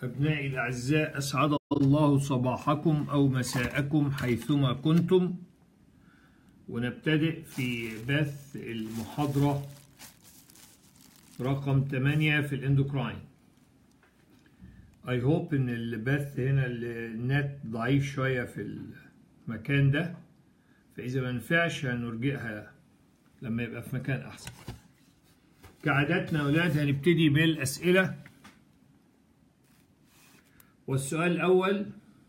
أبنائي الأعزاء أسعد الله صباحكم أو مساءكم حيثما كنتم ونبتدئ في بث المحاضرة رقم 8 في الاندوكراين I hope إن البث هنا النت ضعيف شوية في المكان ده فإذا ما نفعش هنرجئها لما يبقى في مكان أحسن كعادتنا يا أولاد هنبتدي بالأسئلة والسؤال الأول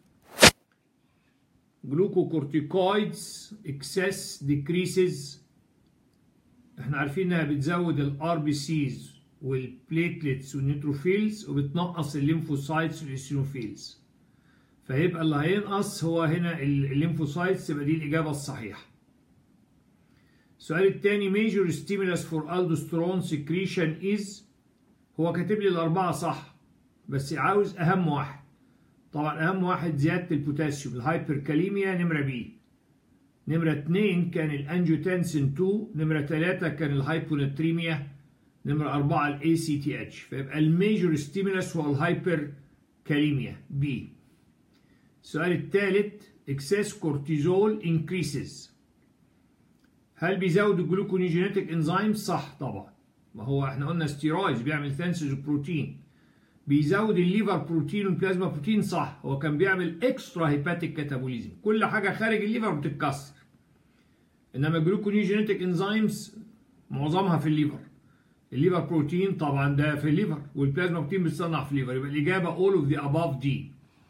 glucocorticoids excess decreases احنا عارفين انها بتزود الار بي سيز والبليتلتس والنيتروفيلز وبتنقص الليمفوسايتس والايسينوفيلز فيبقى اللي هينقص هو هنا الليمفوسايتس يبقى دي الاجابه الصحيحه السؤال الثاني major stimulus for aldosterone secretion is هو كاتب لي الاربعه صح بس عاوز اهم واحد طبعا اهم واحد زياده البوتاسيوم الهايبركاليميا نمره بي نمره 2 كان الانجيوتنسين 2 نمره 3 كان الهايبوناتريميا نمره 4 الاي سي تي اتش فيبقى الميجور ستيمولس هو الهايبركاليميا بي السؤال الثالث excess cortisol increases هل بيزود الجلوكونيجينيتك انزيم صح طبعا ما هو احنا قلنا ستيرويدز بيعمل ثانسز بروتين بيزود الليفر بروتين والبلازما بروتين صح هو كان بيعمل اكسترا هيباتيك كاتابوليزم كل حاجه خارج الليفر بتتكسر انما الجلوكونيجينيتك انزيمز معظمها في الليفر الليفر بروتين طبعا ده في الليفر والبلازما بروتين بتصنع في الليفر يبقى الاجابه all of the above دي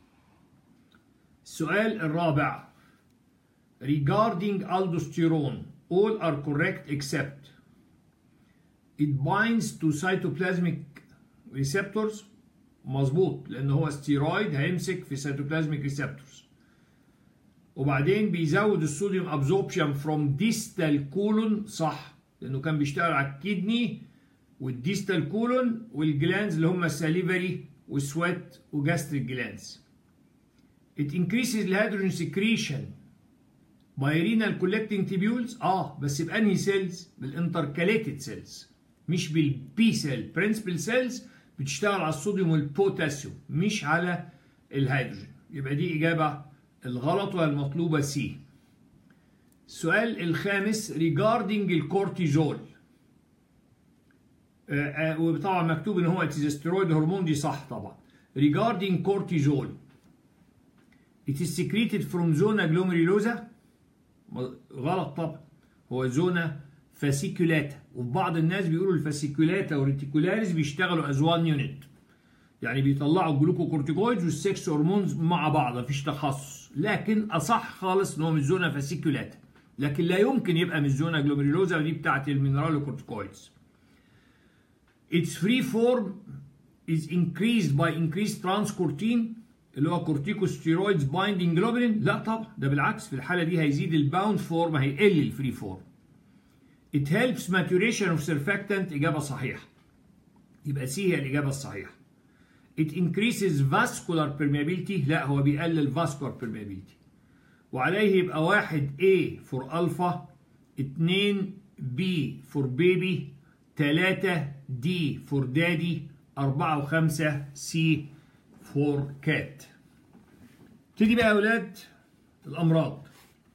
السؤال الرابع regarding aldosterone all are correct except it binds to cytoplasmic receptors مظبوط لان هو ستيرويد هيمسك في cytoplasmic receptors وبعدين بيزود الصوديوم ابزوربشن فروم ديستال كولون صح لانه كان بيشتغل على الكدني والديستال كولون والجلانز اللي هم الساليفري والسويت وجاستريك جلانز it increases الهيدروجين سكريشن باي رينال كولكتنج تيبيولز اه بس بانهي سيلز بالانتركاليتد سيلز مش بالبي سيل برنسبل سيلز بتشتغل على الصوديوم والبوتاسيوم مش على الهيدروجين يبقى دي اجابه الغلط والمطلوبه سي السؤال الخامس regarding الكورتيزول وطبعا مكتوب ان هو التستيرويد هرمون دي صح طبعا regarding cortisol it is secreted from zona glomerulosa غلط طبعا هو زونا فاسيكولاتا وفي بعض الناس بيقولوا الفاسيكولاتا والريتيكولاريز بيشتغلوا از وان يونت يعني بيطلعوا الجلوكوكورتيكويدز والسكس هرمونز مع بعض مفيش تخصص لكن اصح خالص ان هو مش زونا فاسيكولاتا لكن لا يمكن يبقى مش زونا جلوميرولوزا ودي بتاعت المينرالوكورتيكويدز its free form is increased by increased transcortin اللي هو كورتيكوستيرويدز بايندينج جلوبولين لا طبعا ده بالعكس في الحاله دي هيزيد الباوند فورم هيقل الفري فورم It helps maturation of surfactant إجابة صحيحة يبقى سي هي الإجابة الصحيحة It increases vascular permeability لا هو بيقلل vascular permeability وعليه يبقى واحد A for alpha اتنين B for baby تلاتة D for daddy أربعة وخمسة C for cat تيجي بقى يا أولاد الأمراض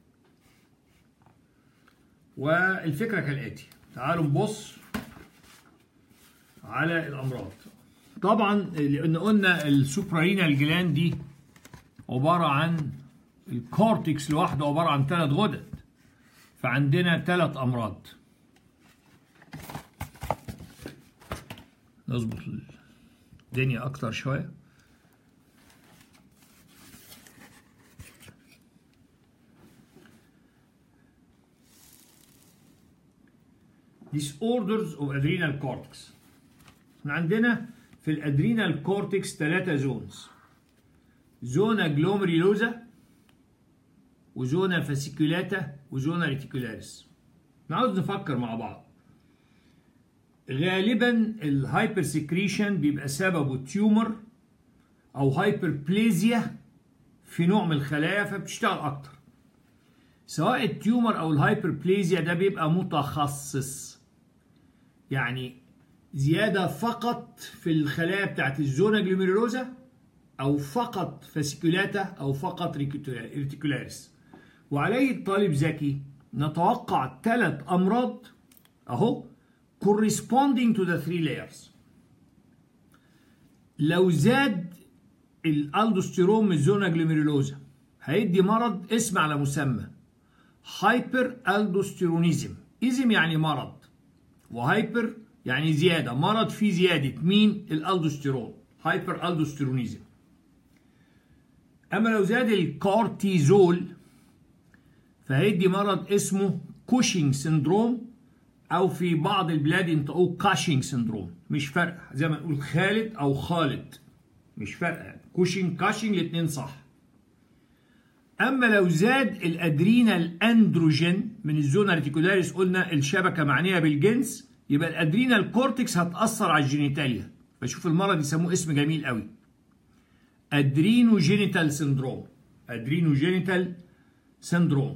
والفكرة كالآتي تعالوا نبص على الأمراض طبعا لأن قلنا السوبرارينال جلاند دي عبارة عن الكورتكس لوحده عبارة عن ثلاث غدد فعندنا ثلاث أمراض نظبط الدنيا أكتر شوية disorders of adrenal cortex احنا عندنا في الادرينال كورتكس ثلاثة زونز زونا جلوميريلوزا وزونا فاسيكولاتا وزونا ريتيكولاريس نعاوز نفكر مع بعض غالبا الهايبر سكريشن بيبقى سببه تيومر او هايبربليزيا في نوع من الخلايا فبتشتغل اكتر سواء التيومر او الهايبربليزيا ده بيبقى متخصص يعني زيادة فقط في الخلايا بتاعت الزونا جلوميرولوزا او فقط فاسيكولاتا او فقط ريتيكولاريس وعليه الطالب ذكي نتوقع ثلاث امراض اهو corresponding to the three layers لو زاد الالدوستيرون من الزونا جلوميرولوزا هيدي مرض اسم على مسمى هايبر الدوستيرونيزم ايزم يعني مرض وهايبر يعني زيادة مرض فيه زيادة مين الالدوستيرون هايبر الدوستيرونيزم اما لو زاد الكورتيزول فهيدي مرض اسمه كوشينج سندروم او في بعض البلاد ينطقوه كاشينج سندروم مش فارقه زي ما نقول خالد او خالد مش فارقه يعني كوشينج كاشينج الاثنين صح اما لو زاد الادرينال اندروجين من الزونا ريتيكولاريس قلنا الشبكه معنيه بالجنس يبقى الادرينال كورتكس هتاثر على الجينيتاليا فشوف المرض يسموه اسم جميل قوي ادرينوجينيتال سندروم ادرينوجينيتال سندروم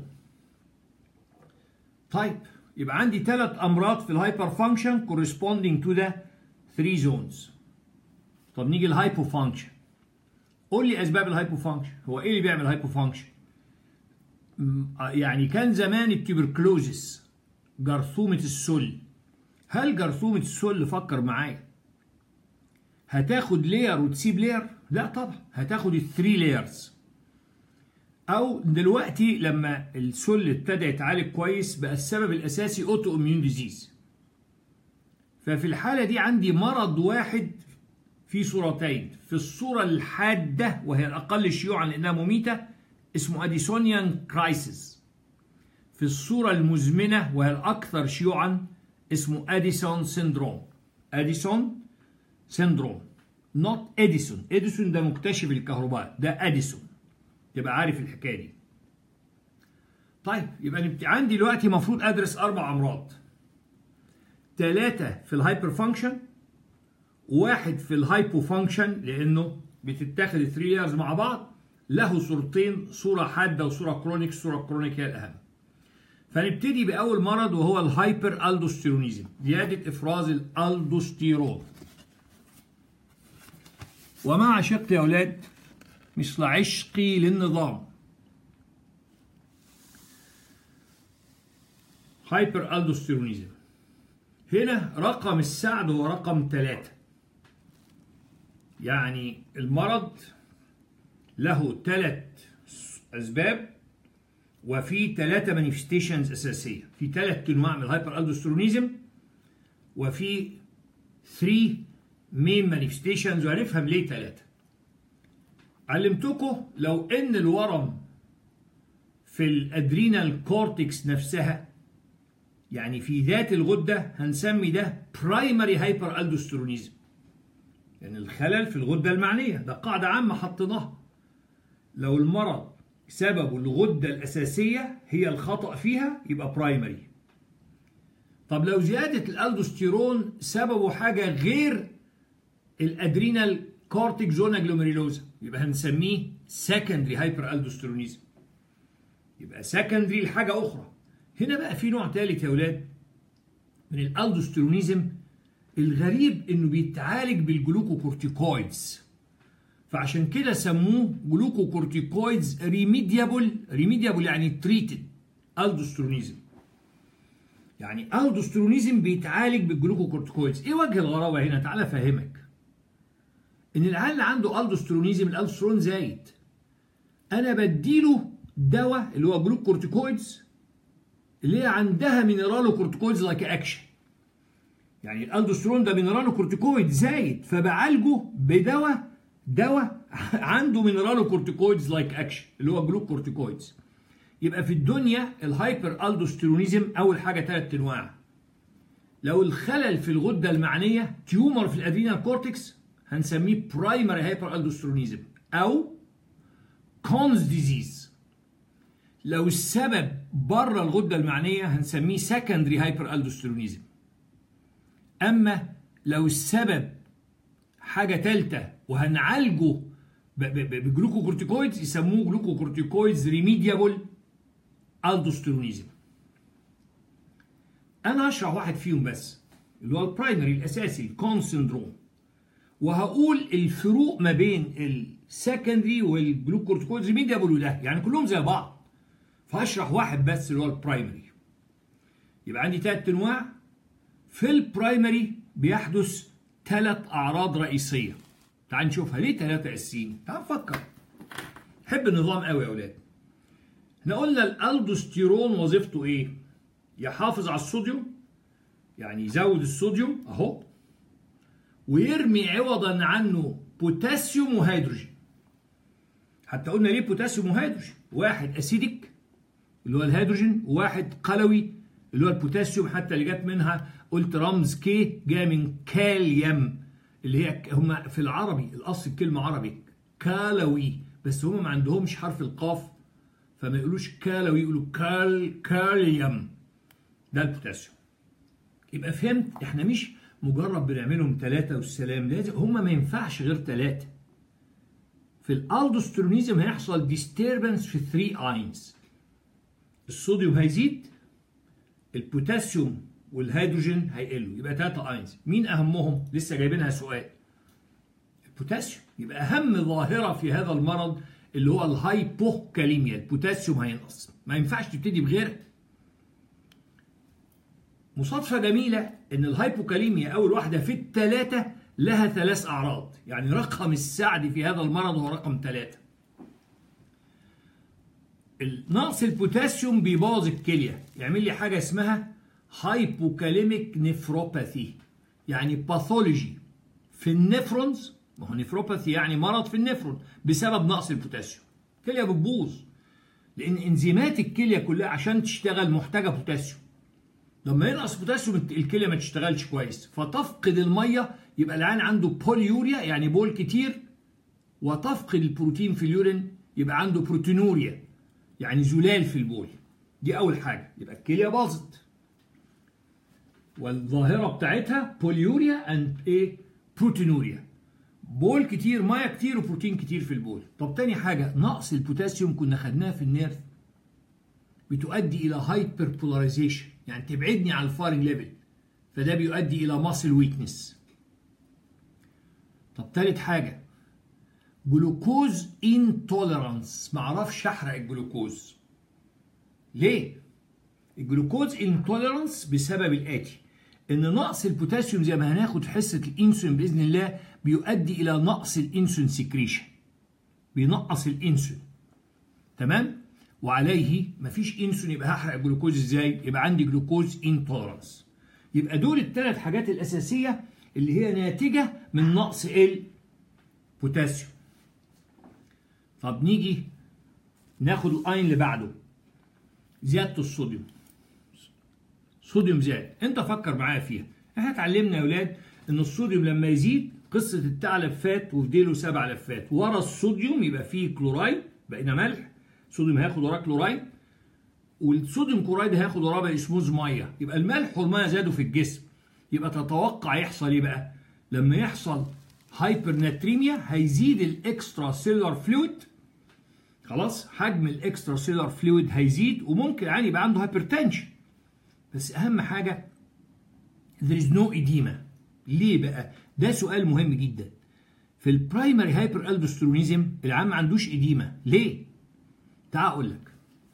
طيب يبقى عندي ثلاث امراض في الهايبر فانكشن corresponding to the three zones طب نيجي الهايبو فانكشن قول لي اسباب الهايبو فانكشن هو ايه اللي بيعمل هايبو فانكشن يعني كان زمان التبركلوزس جرثومة السل هل جرثومة السل فكر معايا هتاخد لير وتسيب لير لا طبعا هتاخد الثري لايرز او دلوقتي لما السل ابتدى يتعالج كويس بقى السبب الاساسي اوتو اميون ديزيز ففي الحاله دي عندي مرض واحد في صورتين في الصوره الحاده وهي الاقل شيوعا لانها مميته اسمه اديسونيان كرايسيس في الصوره المزمنه وهي الاكثر شيوعا اسمه اديسون سيندروم اديسون سيندروم نوت اديسون اديسون ده مكتشف الكهرباء ده اديسون تبقى عارف الحكايه دي طيب يبقى عندي دلوقتي المفروض ادرس اربع امراض ثلاثه في الهايبر فانكشن واحد في الهايبو فانكشن لانه بتتاخد الثري لايرز مع بعض له صورتين صوره حاده وصوره كرونيك الصوره الكرونيك هي الاهم فنبتدي باول مرض وهو الهايبر الدوستيرونيزم زياده افراز الالدوستيرون ومع شق يا اولاد مثل عشقي للنظام هايبر الدوستيرونيزم هنا رقم السعد هو رقم ثلاثة يعني المرض له ثلاث أسباب وفي ثلاثة مانيفستيشنز أساسية في ثلاث أنواع من الهايبر الدوستيرونيزم وفي 3 مين مانيفستيشنز وهنفهم ليه ثلاثة علمتكم لو ان الورم في الادرينال كورتكس نفسها يعني في ذات الغدة هنسمي ده برايمري هايبر الدوسترونيزم يعني الخلل في الغدة المعنية ده قاعدة عامة حطيناها لو المرض سببه الغدة الأساسية هي الخطأ فيها يبقى برايمري طب لو زيادة الالدوستيرون سببه حاجة غير الادرينال كورتيك زونا جلوميريلوزا يبقى هنسميه سكندري هايبر الدوستيرونيزم يبقى سكندري لحاجه اخرى هنا بقى في نوع ثالث يا اولاد من الالدوستيرونيزم الغريب انه بيتعالج بالجلوكوكورتيكويدز فعشان كده سموه جلوكوكورتيكويدز ريميديابل ريميديابل يعني تريتد الدوستيرونيزم يعني الدوستيرونيزم بيتعالج بالجلوكوكورتيكويدز ايه وجه الغرابه هنا تعالى افهمك ان العيال اللي عنده الدوسترونيزم الالدوسترون زايد انا بديله دواء اللي هو جلوكورتيكويدز اللي هي عندها مينرالو كورتيكويدز لايك اكشن يعني الالدوسترون ده مينرالو كورتيكويد زايد فبعالجه بدواء دواء عنده مينرالو كورتيكويدز لايك اكشن اللي هو جلوكورتيكويدز يبقى في الدنيا الهايبر الدوسترونيزم اول حاجه ثلاث انواع لو الخلل في الغده المعنيه تيومر في الادرينال كورتكس هنسميه برايمري هايبر الدوسترونيزم او كونز ديزيز لو السبب بره الغده المعنيه هنسميه سكندري هايبر الدوسترونيزم اما لو السبب حاجه ثالثه وهنعالجه بجلوكوكورتيكويدز يسموه جلوكوكورتيكويدز ريميديابل الدوسترونيزم انا هشرح واحد فيهم بس اللي هو البرايمري الاساسي الكون سندروم وهقول الفروق ما بين سكندري والجلوكورتيكويدز بيقولوا ده يعني كلهم زي بعض فهشرح واحد بس اللي هو البرايمري يبقى عندي ثلاث انواع في البرايمري بيحدث ثلاث اعراض رئيسيه تعال نشوفها ليه ثلاثه اساسيين تعال نفكر حب النظام قوي يا اولاد احنا قلنا الالدوستيرون وظيفته ايه يحافظ على الصوديوم يعني يزود الصوديوم اهو ويرمي عوضا عنه بوتاسيوم وهيدروجين حتى قلنا ليه بوتاسيوم وهيدروجين واحد اسيدك اللي هو الهيدروجين وواحد قلوي اللي هو البوتاسيوم حتى اللي جت منها قلت رمز كي جاي من كاليوم اللي هي هم في العربي الاصل الكلمه عربي كالوي بس هم ما عندهمش حرف القاف فما يقولوش كالوي يقولوا كال كاليوم ده البوتاسيوم يبقى فهمت احنا مش مجرد بنعملهم ثلاثة والسلام لازم هم ما ينفعش غير ثلاثة في الالدوسترونيزم هيحصل ديستربنس في 3 اينز الصوديوم هيزيد البوتاسيوم والهيدروجين هيقلوا يبقى 3 اينز مين اهمهم لسه جايبينها سؤال البوتاسيوم يبقى اهم ظاهره في هذا المرض اللي هو الهايبوكاليميا البوتاسيوم هينقص ما ينفعش تبتدي بغيرها مصادفة جميلة إن الهايبوكاليميا أول واحدة في الثلاثة لها ثلاث أعراض، يعني رقم السعد في هذا المرض هو رقم ثلاثة. نقص البوتاسيوم بيبوظ الكلية، يعمل لي حاجة اسمها هايبوكاليميك نفروباثي، يعني باثولوجي في النفرونز، ما هو نفروباثي يعني مرض في النفرون بسبب نقص البوتاسيوم. الكلية بتبوظ. لأن إنزيمات الكلية كلها عشان تشتغل محتاجة بوتاسيوم. لما ينقص بوتاسيوم الكليه ما تشتغلش كويس فتفقد الميه يبقى العين عنده بوليوريا يعني بول كتير وتفقد البروتين في اليورين يبقى عنده بروتينوريا يعني زلال في البول دي اول حاجه يبقى الكليه باظت والظاهره بتاعتها بوليوريا اند ايه بروتينوريا بول كتير ميه كتير وبروتين كتير في البول طب تاني حاجه نقص البوتاسيوم كنا خدناها في النيرف بتؤدي الى هايبر بولاريزيشن يعني تبعدني عن الفايرنج ليفل فده بيؤدي الى ماسل ويكنس طب تالت حاجه جلوكوز انتوليرانس ما اعرفش احرق الجلوكوز ليه الجلوكوز انتوليرانس بسبب الاتي ان نقص البوتاسيوم زي ما هناخد في حصه الانسولين باذن الله بيؤدي الى نقص الانسولين سكريشن بينقص الانسولين تمام وعليه مفيش انسولين يبقى هحرق الجلوكوز ازاي يبقى عندي جلوكوز انتولرانس يبقى دول الثلاث حاجات الاساسيه اللي هي ناتجه من نقص البوتاسيوم طب نيجي ناخد الاين اللي بعده زياده الصوديوم صوديوم زاد انت فكر معايا فيها احنا اتعلمنا يا اولاد ان الصوديوم لما يزيد قصه التع لفات وفي ديله سبع لفات ورا الصوديوم يبقى فيه كلورايد بقينا ملح الصوديوم هياخد وراه كلورايد والصوديوم كلورايد هياخد وراه بقى اسموز ميه يبقى الملح والميه زادوا في الجسم يبقى تتوقع يحصل ايه بقى لما يحصل هايبر ناتريميا هيزيد الاكسترا سيلولار فلويد خلاص حجم الاكسترا سيلولار فلويد هيزيد وممكن يعني يبقى عنده هايبرتنشن بس اهم حاجه there is no edema ليه بقى ده سؤال مهم جدا في البرايمري هايبر الدوسترونيزم العام ما عندوش اديمه ليه تعال اقول لك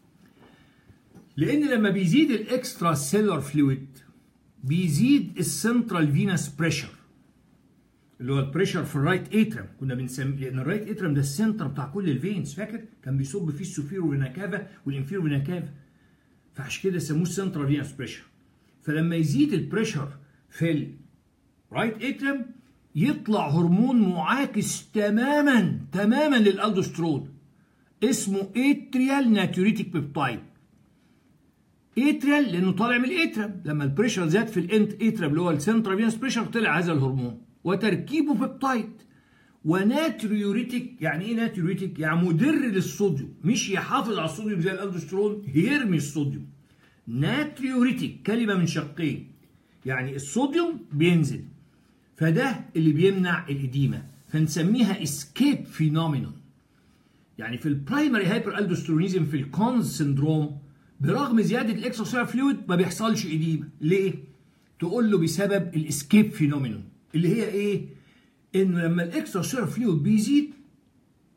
لان لما بيزيد الاكسترا سيلولار فلويد بيزيد السنترال فينس بريشر اللي هو البريشر في الرايت اترم كنا بنسميه لان الرايت اترم ده السنتر بتاع كل الفينز فاكر كان بيصب فيه السوفيرو فينا كافا والانفيرو فينا كافا فعشان كده سموه السنترال فينس بريشر فلما يزيد البريشر في الرايت اترم يطلع هرمون معاكس تماما تماما للالدوسترون اسمه اتريال ناتوريتيك بيبتايد اتريال لانه طالع من الاترم لما البريشر زاد في الانت اترم اللي هو السنترال فينس بريشر طلع هذا الهرمون وتركيبه بيبتايد وناتريوريتيك يعني ايه ناتريوريتيك يعني مدر للصوديوم مش يحافظ على الصوديوم زي الالدوسترون يرمي الصوديوم ناتريوريتيك كلمه من شقين يعني الصوديوم بينزل فده اللي بيمنع الاديمه فنسميها اسكيب فينومينون يعني في البرايمري هايبر الدوسترونيزم في الكونز سندروم برغم زياده الاكسترا فلويد ما بيحصلش اديمه ليه تقول له بسبب الاسكيب فينومينون اللي هي ايه انه لما الاكسترا فلويد بيزيد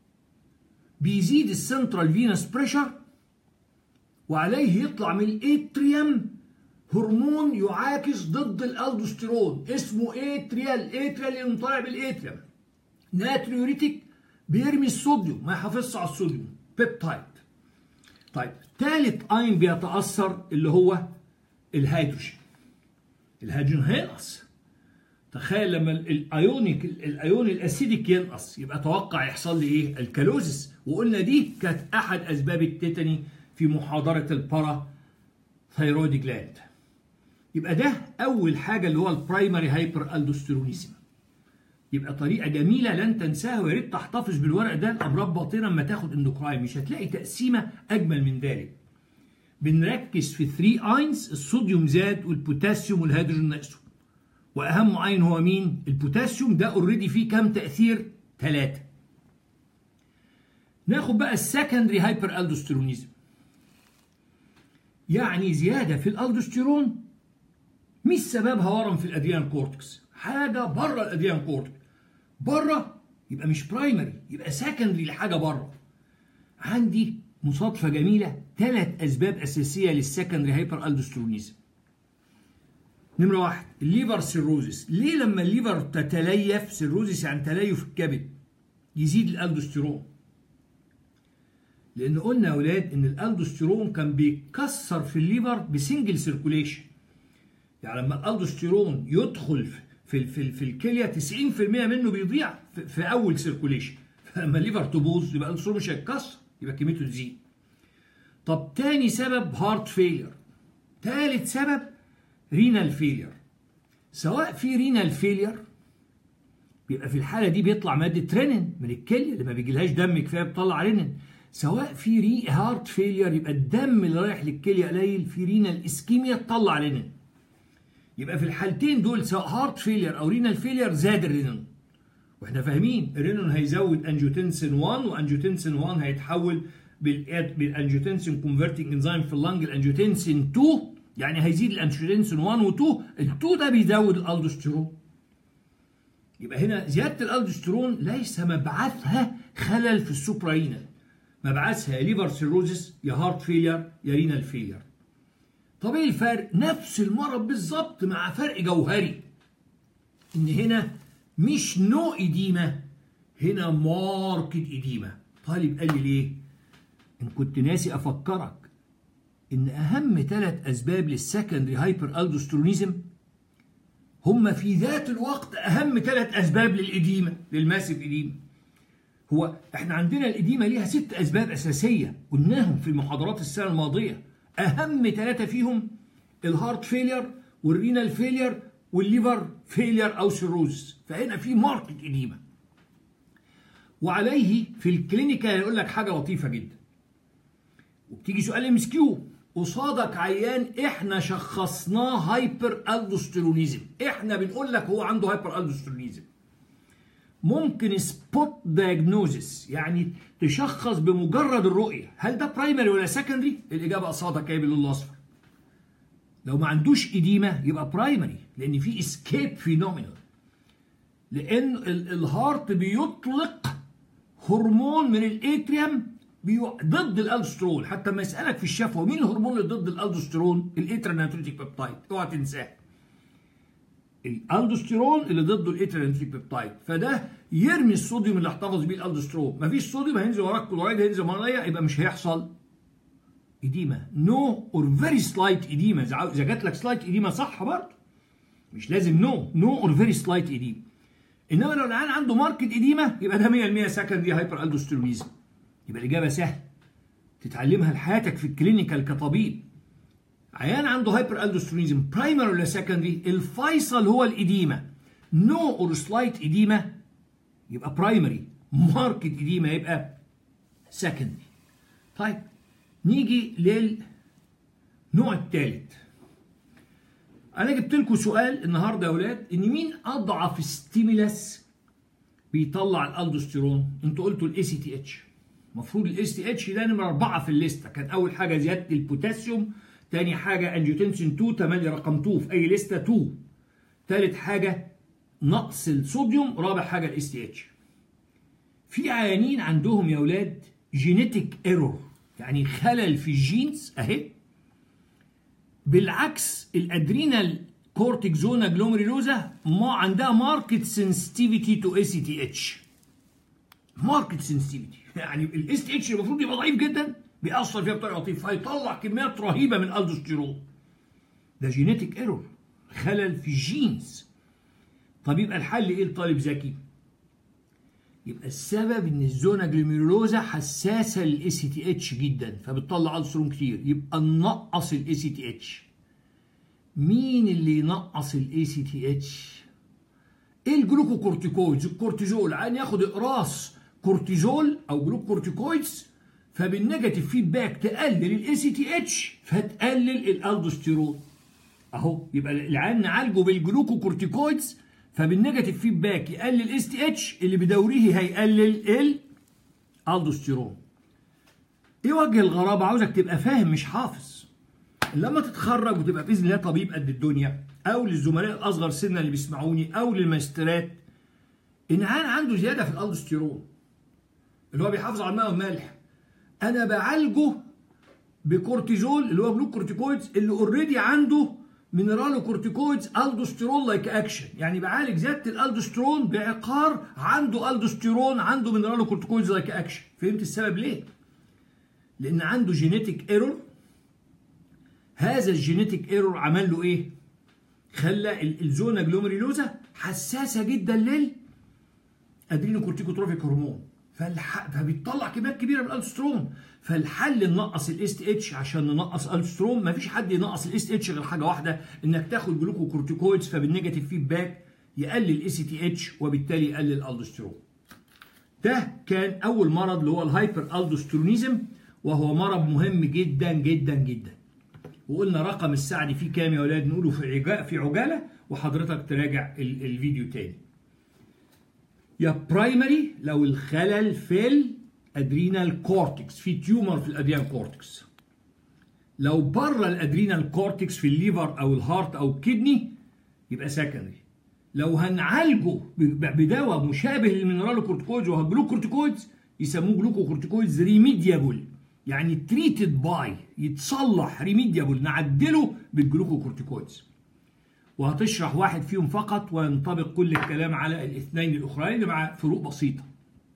بيزيد السنترال فينس بريشر وعليه يطلع من الاتريوم هرمون يعاكس ضد الالدوستيرون اسمه اتريال اتريال اللي طالع بالاتريوم ناتريوريتيك بيرمي الصوديوم ما يحافظش على الصوديوم بيبتايد طيب ثالث اين بيتاثر اللي هو الهيدروجين الهيدروجين هينقص تخيل لما الايونيك الايون الاسيديك ينقص يبقى توقع يحصل لي ايه الكالوزس وقلنا دي كانت احد اسباب التيتاني في محاضره البارا ثايرويد جلاند يبقى ده اول حاجه اللي هو البرايمري هايبر الدوستيرونيزم يبقى طريقه جميله لن تنساها ويا ريت تحتفظ بالورق ده الامراض باطنه لما تاخد اندوكراين مش هتلاقي تقسيمه اجمل من ذلك بنركز في 3 اينز الصوديوم زاد والبوتاسيوم والهيدروجين نقصوا واهم عين هو مين البوتاسيوم ده اوريدي فيه كام تاثير ثلاثه ناخد بقى السكندري هايبر الدوستيرونيزم يعني زياده في الالدوستيرون مش سببها ورم في الادريان كورتكس حاجه بره الادريان كورتكس بره يبقى مش برايمري يبقى سكندري لحاجه بره عندي مصادفه جميله ثلاث اسباب اساسيه للسكندري هايبر الدوستيرونيزم نمرة واحد الليفر سيروزس ليه لما الليفر تتليف سيروزس يعني تليف الكبد يزيد الالدوستيرون لان قلنا يا اولاد ان الالدوستيرون كان بيتكسر في الليفر بسنجل سيركوليشن يعني لما الالدوستيرون يدخل في في في الكليه 90% منه بيضيع في, في اول سيركوليشن فلما الليفر تبوظ يبقى الالدوستيرون مش هيتكسر يبقى كميته تزيد طب تاني سبب هارت فيلير تالت سبب رينال فيلير سواء في رينال فيلير بيبقى في الحاله دي بيطلع ماده رينين من الكليه اللي ما بيجيلهاش دم كفايه بتطلع رينين سواء في ري هارت فيلير يبقى الدم اللي رايح للكليه قليل في رينال اسكيميا تطلع رينين يبقى في الحالتين دول سواء هارت فيلير او رينال فيلير زاد الرينين واحنا فاهمين الرينين هيزود انجيوتنسين 1 وانجيوتنسين 1 هيتحول بالانجيوتنسين كونفرتنج انزيم في اللنج الانجيوتنسين 2 يعني هيزيد الانجيوتنسين 1 و2 ال2 ده بيزود الالدوستيرون يبقى هنا زياده الالدوستيرون ليس مبعثها خلل في السوبراينال مبعثها يا ليفر سيروزس يا هارت فيلير يا رينال فيلير طب ايه الفرق نفس المرض بالظبط مع فرق جوهري ان هنا مش نو اديمه هنا ماركت اديمه طالب قال لي ليه ان كنت ناسي افكرك ان اهم ثلاث اسباب للسكندري هايبر الدوسترونيزم هم في ذات الوقت اهم ثلاث اسباب للاديمه للماسف اديمه هو احنا عندنا الاديمه ليها ست اسباب اساسيه قلناهم في محاضرات السنه الماضيه اهم ثلاثه فيهم الهارت فيلير والرينال فيلير والليفر فيلير او سيروز فهنا في ماركت اديمه وعليه في الكلينيكال يقول لك حاجه لطيفه جدا وبتيجي سؤال ام اس كيو قصادك عيان احنا شخصناه هايبر الدوستيرونيزم احنا بنقول لك هو عنده هايبر الدوستيرونيزم ممكن سبوت دايجنوزس يعني تشخص بمجرد الرؤيه هل ده برايمري ولا سكندري الاجابه قصادك ايه باللون الاصفر لو ما عندوش اديمه يبقى برايمري لان في اسكيب فينومينال لان الهارت بيطلق هرمون من الاتريوم ضد الالدوسترون حتى ما يسالك في الشفوه مين الهرمون اللي ضد الالدوسترون الاتراناتريتيك بيبتايد اوعى تنساه الالدوستيرون اللي ضده الاتراناتريتيك بيبتايد فده يرمي الصوديوم اللي احتفظ بيه الالدوسترون مفيش صوديوم هينزل وراك كلورايد هينزل ميه يبقى مش هيحصل اديمه نو اور فيري سلايت اديمه اذا جات لك سلايت اديمه صح برضه مش لازم نو نو اور فيري سلايت اديمه انما لو العيان عنده ماركت اديمه يبقى ده 100% سكندري هايبر الدوستيرونيزم يبقى الاجابه سهله تتعلمها لحياتك في الكلينيكال كطبيب عيان عنده هايبر الدوسترونيزم برايمري ولا سكندري الفيصل هو الاديمه نو اور سلايت اديمه يبقى برايمري ماركت اديمه يبقى سكندري طيب نيجي للنوع الثالث انا جبت لكم سؤال النهارده يا اولاد ان مين اضعف ستيمولاس بيطلع الالدوستيرون انتوا قلتوا الاي سي تي اتش المفروض الاي سي تي اتش ده نمره اربعه في الليسته كان اول حاجه زياده البوتاسيوم تاني حاجه انجيوتنسين 2 تملي رقم 2 في اي لسته 2 تالت حاجه نقص الصوديوم رابع حاجه الاس تي اتش في عيانين عندهم يا اولاد جينيتك ايرور يعني خلل في الجينز اهي بالعكس الادرينال كورتيك زونا جلوميريلوزا ما عندها ماركت سنسيتيفيتي تو اي سي تي اتش ماركت سنسيتيفيتي يعني الاس تي اتش المفروض يبقى ضعيف جدا بيأثر فيها بطريقه لطيفه فيطلع كميات رهيبه من الالدوستيرون ده جينيتك ايرور خلل في الجينز طب يبقى الحل ايه لطالب ذكي؟ يبقى السبب ان الزونا جلوميرولوزا حساسه للاي سي تي اتش جدا فبتطلع السترون كتير يبقى ننقص الاي سي تي اتش مين اللي ينقص الاي سي تي اتش ايه الجلوكوكورتيكويدز الكورتيزول عشان ياخد اقراص كورتيزول او جلوكورتيكويدز فبالنيجاتيف فيدباك تقلل الاي سي تي اتش فتقلل الالدوستيرون اهو يبقى العيان نعالجه بالجلوكوكورتيكويدز فبالنيجاتيف فيدباك يقلل الاس تي اتش اللي بدوريه هيقلل الالدوستيرون ايه وجه الغرابه عاوزك تبقى فاهم مش حافظ لما تتخرج وتبقى باذن الله طبيب قد الدنيا او للزملاء الاصغر سنا اللي بيسمعوني او للماجستيرات ان عيان عنده زياده في الالدوستيرون اللي هو بيحافظ على الماء والملح انا بعالجه بكورتيزول اللي هو جلوكورتيكويدز اللي اوريدي عنده مينرالو كورتيكويدز الدوستيرون لايك اكشن يعني بعالج زياده الالدوستيرون بعقار عنده الدوستيرون عنده مينرالو كورتيكويدز لايك اكشن فهمت السبب ليه لان عنده جينيتك ايرور هذا الجينيتك ايرور عمل له ايه خلى الزونا جلوميريلوزا حساسه جدا لل ادرينوكورتيكوتروفيك هرمون فالح... فبيطلع كميات كبيره من الالستروم فالحل ننقص الاس تي اتش عشان ننقص الستروم مفيش حد ينقص الاس تي اتش غير حاجه واحده انك تاخد جلوكوكورتيكويدز فبالنيجاتيف فيدباك يقلل الاي سي تي اتش وبالتالي يقلل الالدوستيرون ده كان اول مرض اللي هو الهايبر الدوسترونيزم وهو مرض مهم جدا جدا جدا وقلنا رقم الساعه دي فيه كام يا اولاد نقوله في عجاله في عجاله وحضرتك تراجع الفيديو تاني يا برايمري لو الخلل في الادرينال كورتكس في تيومر في الادرينال كورتكس لو بره الادرينال كورتكس في الليفر او الهارت او الكدني يبقى سكندري لو هنعالجه بدواء مشابه للمينرالو كورتيكويدز وهو جلوكورتيكويدز يسموه جلوكوكورتيكويدز ريميديابل يعني تريتد باي يتصلح ريميديابل نعدله بالجلوكوكورتيكويدز وهتشرح واحد فيهم فقط وينطبق كل الكلام على الاثنين الاخرين مع فروق بسيطه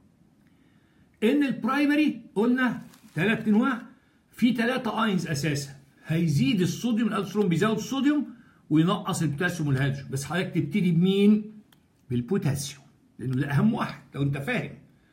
ان البرايمري قلنا ثلاث انواع في ثلاثه اينز اساسا هيزيد الصوديوم الالسترون بيزود الصوديوم وينقص البوتاسيوم والهيدروجين بس حضرتك تبتدي بمين؟ بالبوتاسيوم لانه ده اهم واحد لو انت فاهم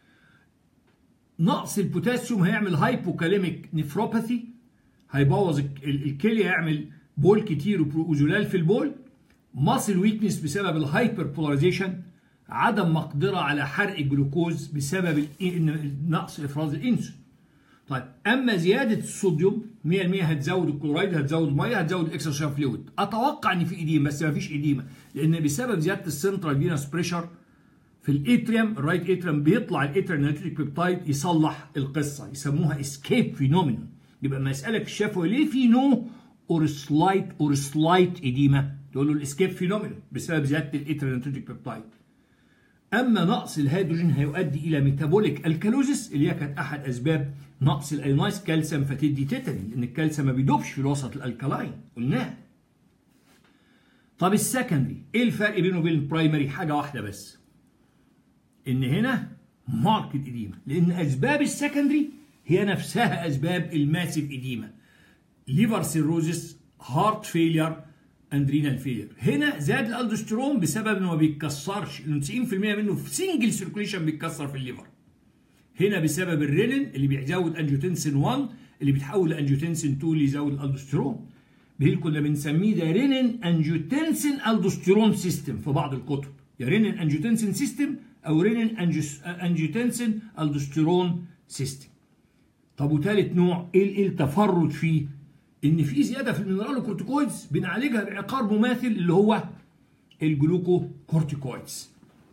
نقص البوتاسيوم هيعمل هايبوكاليميك نفروباثي هيبوظ الكليه يعمل بول كتير وزلال في البول ماسل ويكنس بسبب الهايبر بولاريزيشن عدم مقدره على حرق الجلوكوز بسبب نقص افراز الانسولين طيب اما زياده الصوديوم 100% هتزود الكلورايد هتزود الميه هتزود الاكسترا فلويد اتوقع ان في اديمه بس ما فيش اديمه لان بسبب زياده السنترال فينوس بريشر في الاتريوم الرايت اتريوم بيطلع الاتريناتريك بيبتايد يصلح القصه يسموها اسكيب فينومينون يبقى لما يسالك الشفوي ليه في نو اور سلايت اور سلايت اديمه تقول له الاسكيب فينومينون بسبب زياده الاتريناتريك بيبتايد اما نقص الهيدروجين هيؤدي الى ميتابوليك الكالوزيس اللي هي كانت احد اسباب نقص الايونايز كالسيوم فتدي تيتاني لان الكالسيوم ما بيدوبش في الوسط الالكلاين قلناها طب السكندري ايه الفرق بينه وبين البرايمري حاجه واحده بس ان هنا ماركت اديمه لان اسباب السكندري هي نفسها اسباب الماسيف اديمه ليفر سيروزيس هارت فيلير اندرينال فيلير هنا زاد الالدوستيرون بسبب انه ما بيتكسرش لان 90% منه في سنجل سيركوليشن بيتكسر في الليفر هنا بسبب الرينين اللي بيزود انجيوتنسين 1 اللي بيتحول لانجيوتنسين 2 اللي يزود الالدوستيرون بيه كنا بنسميه ده رينين انجيوتنسين الدوستيرون سيستم في بعض الكتب يا رينين انجيوتنسين سيستم او رينين انجيوتنسين الدوستيرون سيستم طب وثالث نوع ايه التفرد فيه ان في زياده في المينرال كورتيكويدز بنعالجها بعقار مماثل اللي هو الجلوكو كورتيكويدز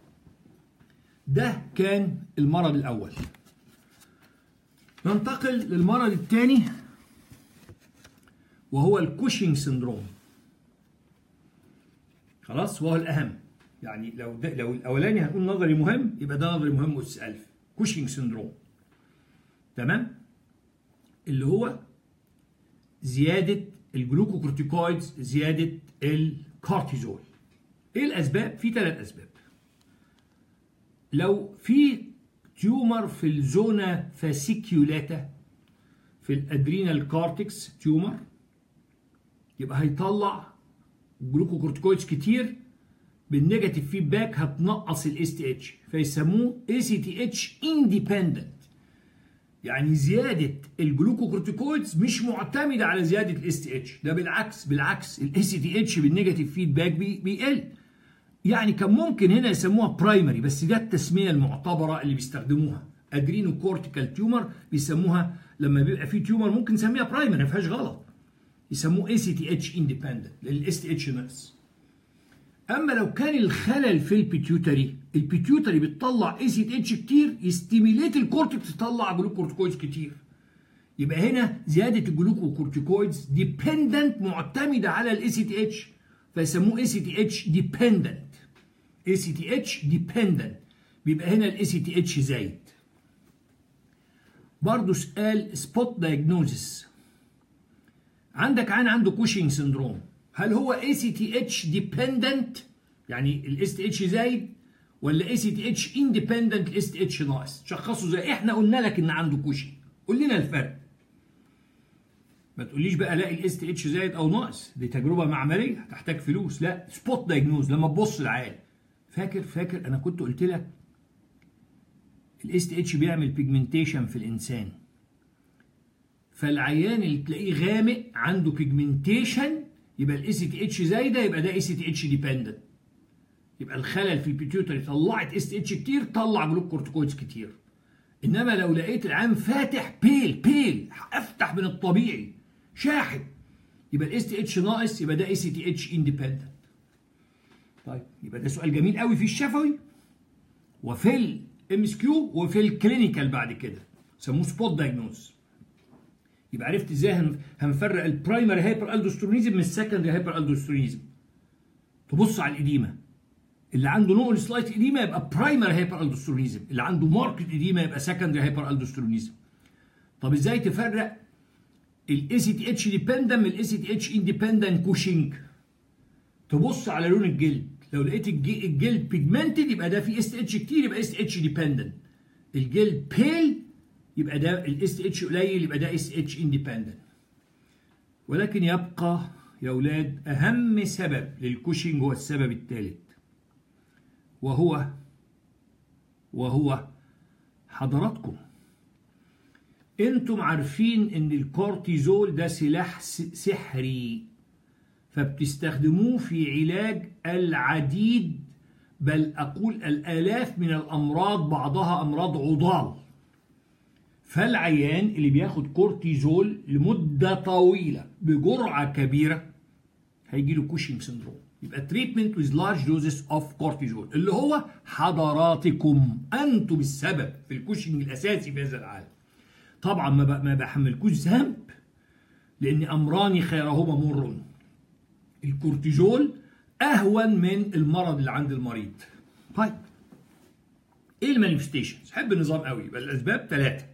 ده كان المرض الاول ننتقل للمرض الثاني وهو الكوشنج سندروم خلاص وهو الاهم يعني لو ده لو الاولاني هنقول نظري مهم يبقى ده نظري مهم اس 1000 كوشنج سندروم تمام اللي هو زياده الجلوكوكورتيكويدز زياده الكورتيزول ايه الاسباب في ثلاث اسباب لو في تيومر في الزونا فاسيكيولاتا في الادرينال كورتكس تيومر يبقى هيطلع جلوكوكورتيكويدز كتير بالنيجاتيف فيدباك هتنقص الاس تي اتش فيسموه اي سي تي اتش اندبندنت يعني زياده الجلوكوكورتيكويدز مش معتمده على زياده الاس تي اتش ده بالعكس بالعكس الاي سي تي اتش بالنيجاتيف فيدباك بي بيقل يعني كان ممكن هنا يسموها برايمري بس ده التسميه المعتبره اللي بيستخدموها ادرينو كورتيكال تيومر بيسموها لما بيبقى في تيومر ممكن نسميها برايمري ما فيهاش غلط يسموه اي سي تي اتش اندبندنت للاس تي اتش ناقص اما لو كان الخلل في البيتيوتري البيتيوتري بتطلع اي سي تي اتش كتير يستيميليت الكورتكس تطلع جلوكورتيكويدز كتير يبقى هنا زياده الجلوكوكورتيكويدز ديبندنت معتمده على الاي سي تي اتش فيسموه اي سي تي اتش ديبندنت اي سي تي اتش ديبندنت بيبقى هنا الاي سي تي اتش زايد برضه سؤال سبوت دايجنوزس عندك عين عنده كوشنج سندروم هل هو اي سي تي اتش ديبندنت يعني الاس تي اتش زايد ولا اي سي تي اتش اندبندنت الاس تي اتش ناقص شخصه زي احنا قلنا لك ان عنده كوشنج قول لنا الفرق ما تقوليش بقى لاقي الاس تي اتش زايد او ناقص دي تجربه معمليه هتحتاج فلوس لا سبوت دايجنوز لما تبص العيان فاكر فاكر انا كنت قلت لك الاس تي اتش بيعمل بيجمنتيشن في الانسان فالعيان اللي تلاقيه غامق عنده بيجمنتيشن يبقى الاي سي تي اتش زايده يبقى ده اي سي تي اتش ديبندنت يبقى الخلل في البيتيوتري طلعت اس تي اتش كتير طلع جلوكورتيكويدز كتير انما لو لقيت العام فاتح بيل بيل افتح من الطبيعي شاحب يبقى الاس تي اتش ناقص يبقى ده اي سي تي اتش اندبندنت طيب يبقى ده سؤال جميل قوي في الشفوي وفي الام اس كيو وفي الكلينيكال بعد كده سموه سبوت دايجنوز يبقى عرفت ازاي هنفرق البرايمري هايبر الدوسترونيزم من السكندري هايبر الدوسترونيزم تبص على الاديمه اللي عنده نقل سلايت اديمه يبقى برايمري هايبر الدوسترونيزم اللي عنده ماركت اديمه يبقى سكندري هايبر الدوسترونيزم طب ازاي تفرق الاي سي تي اتش ديبندنت من الاي سي تي اتش اندبندنت كوشنج تبص على لون الجلد لو لقيت الجلد بيجمنتد يبقى ده فيه اس تي اتش كتير يبقى اس تي اتش ديبندنت الجلد بيل يبقى ده الاس تي اتش قليل يبقى ده اس اتش اندبندنت ولكن يبقى يا اولاد اهم سبب للكوشنج هو السبب الثالث وهو وهو حضراتكم انتم عارفين ان الكورتيزول ده سلاح سحري فبتستخدموه في علاج العديد بل اقول الالاف من الامراض بعضها امراض عضال فالعيان اللي بياخد كورتيزول لمده طويله بجرعه كبيره هيجي له كوشنج سندروم يبقى تريتمنت ويز لارج دوزز اوف كورتيزول اللي هو حضراتكم انتم السبب في الكوشنج الاساسي في هذا العالم طبعا ما ما بحملكوش ذنب لان امران خيرهما مر الكورتيزول اهون من المرض اللي عند المريض طيب ايه المانيفستيشنز حب النظام قوي يبقى الاسباب ثلاثه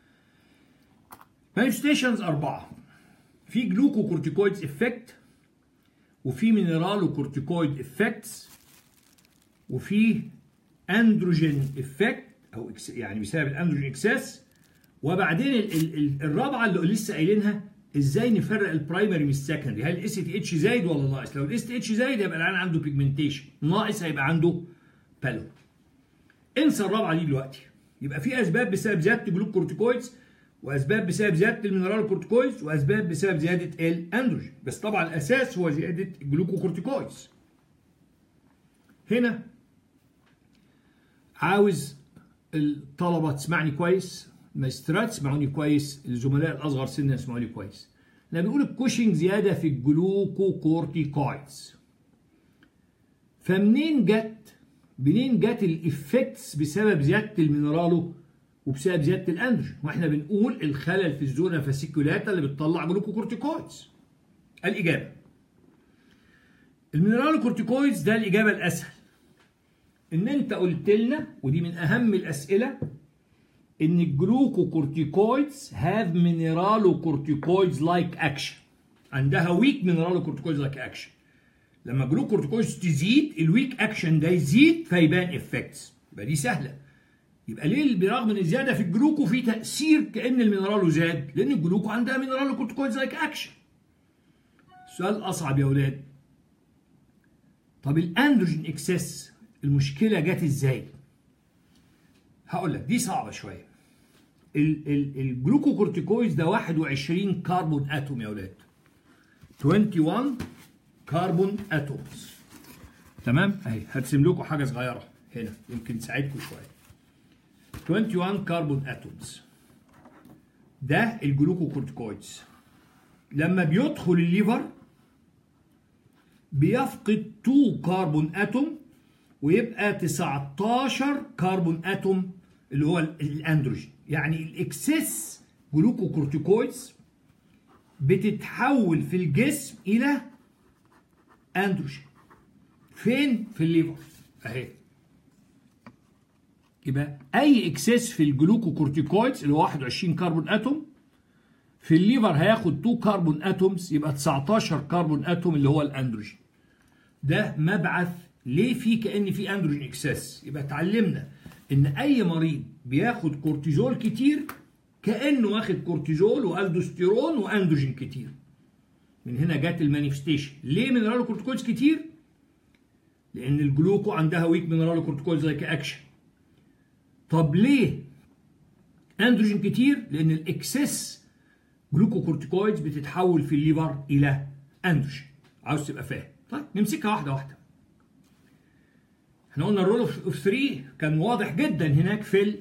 مانيفستيشنز اربعه في جلوكوكورتيكويدز افكت وفي مينرالو كورتيكويد افكتس وفي اندروجين افكت او يعني بسبب الاندروجين اكسس وبعدين ال ال الرابعه اللي لسه قايلينها ازاي نفرق البرايمري من السكندري هل الاس تي اتش زايد ولا ناقص لو الاس تي اتش زايد يبقى العيان عنده بيجمنتيشن ناقص هيبقى عنده بالو انسى الرابعه دي دلوقتي يبقى في اسباب بسبب زياده الجلوكورتيكويدز واسباب بسبب زياده المينرال كورتيكويدز واسباب بسبب زياده الاندروجين بس طبعا الاساس هو زياده الجلوكوكورتيكويدز هنا عاوز الطلبه تسمعني كويس الماجسترات يسمعوني كويس الزملاء الاصغر سنا يسمعوني كويس لما بنقول الكوشنج زياده في الجلوكوكورتيكويدز فمنين جت منين جت الافكتس بسبب زياده المينرالو وبسبب زياده الاندروجين واحنا بنقول الخلل في الزونا فاسيكولاتا اللي بتطلع جلوكوكورتيكويدز الاجابه المينرالو كورتيكويدز ده الاجابه الاسهل ان انت قلت لنا ودي من اهم الاسئله ان الجلوكوكورتيكويدز هاف مينرالوكورتيكويدز لايك اكشن عندها ويك مينرالوكورتيكويدز لايك اكشن لما جلوكورتيكويدز تزيد الويك اكشن ده يزيد فيبان افكتس يبقى دي سهله يبقى ليه برغم ان الزياده في الجلوكو في تاثير كان المينرالو زاد لان الجلوكو عندها مينرالوكورتيكويدز لايك اكشن السؤال اصعب يا اولاد طب الاندروجين اكسس المشكله جت ازاي هقول لك دي صعبه شويه الجلوكوكورتيكويدز ده 21 كربون اتوم يا اولاد 21 كربون اتومز تمام اهي هرسم لكم حاجه صغيره هنا يمكن تساعدكم شويه 21 كربون اتومز ده الجلوكوكورتيكويدز لما بيدخل الليفر بيفقد 2 كربون اتوم ويبقى 19 كربون اتوم اللي هو الاندروجين يعني الاكسس جلوكوكورتيكويدز بتتحول في الجسم الى اندروجين فين في الليفر اهي يبقى اي اكسس في الجلوكوكورتيكويدز اللي هو 21 كربون اتوم في الليفر هياخد 2 كربون اتومز يبقى 19 كربون اتوم اللي هو الاندروجين ده مبعث ليه في كان في اندروجين اكسس يبقى اتعلمنا ان اي مريض بياخد كورتيزول كتير كانه واخد كورتيزول والدوستيرون واندروجين كتير من هنا جت المانيفستيشن ليه مينرالو كورتيكويدز كتير لان الجلوكو عندها ويك مينرالو كورتيكويدز لايك اكشن طب ليه اندروجين كتير لان الاكسس جلوكوكورتيكويدز بتتحول في الليفر الى اندروجين عاوز تبقى فاهم طيب نمسكها واحده واحده احنا قلنا الرول اوف 3 كان واضح جدا هناك في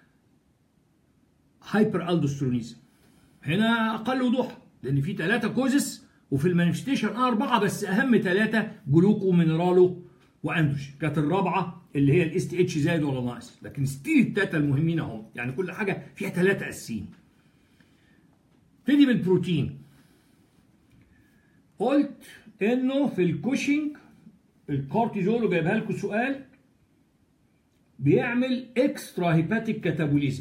الهايبر الدوسترونيزم هنا اقل وضوح لان في ثلاثه كوزس وفي المانيفستيشن اربعه بس اهم ثلاثه جلوكو مينرالو واندروجين كانت الرابعه اللي هي الاس تي اتش زايد ولا ناقص لكن ستيل الثلاثه المهمين اهم يعني كل حاجه فيها ثلاثه اساسيين نبتدي بالبروتين قلت انه في الكوشنج الكورتيزول وجايبها لكم سؤال بيعمل اكسترا هيباتيك كاتابوليزم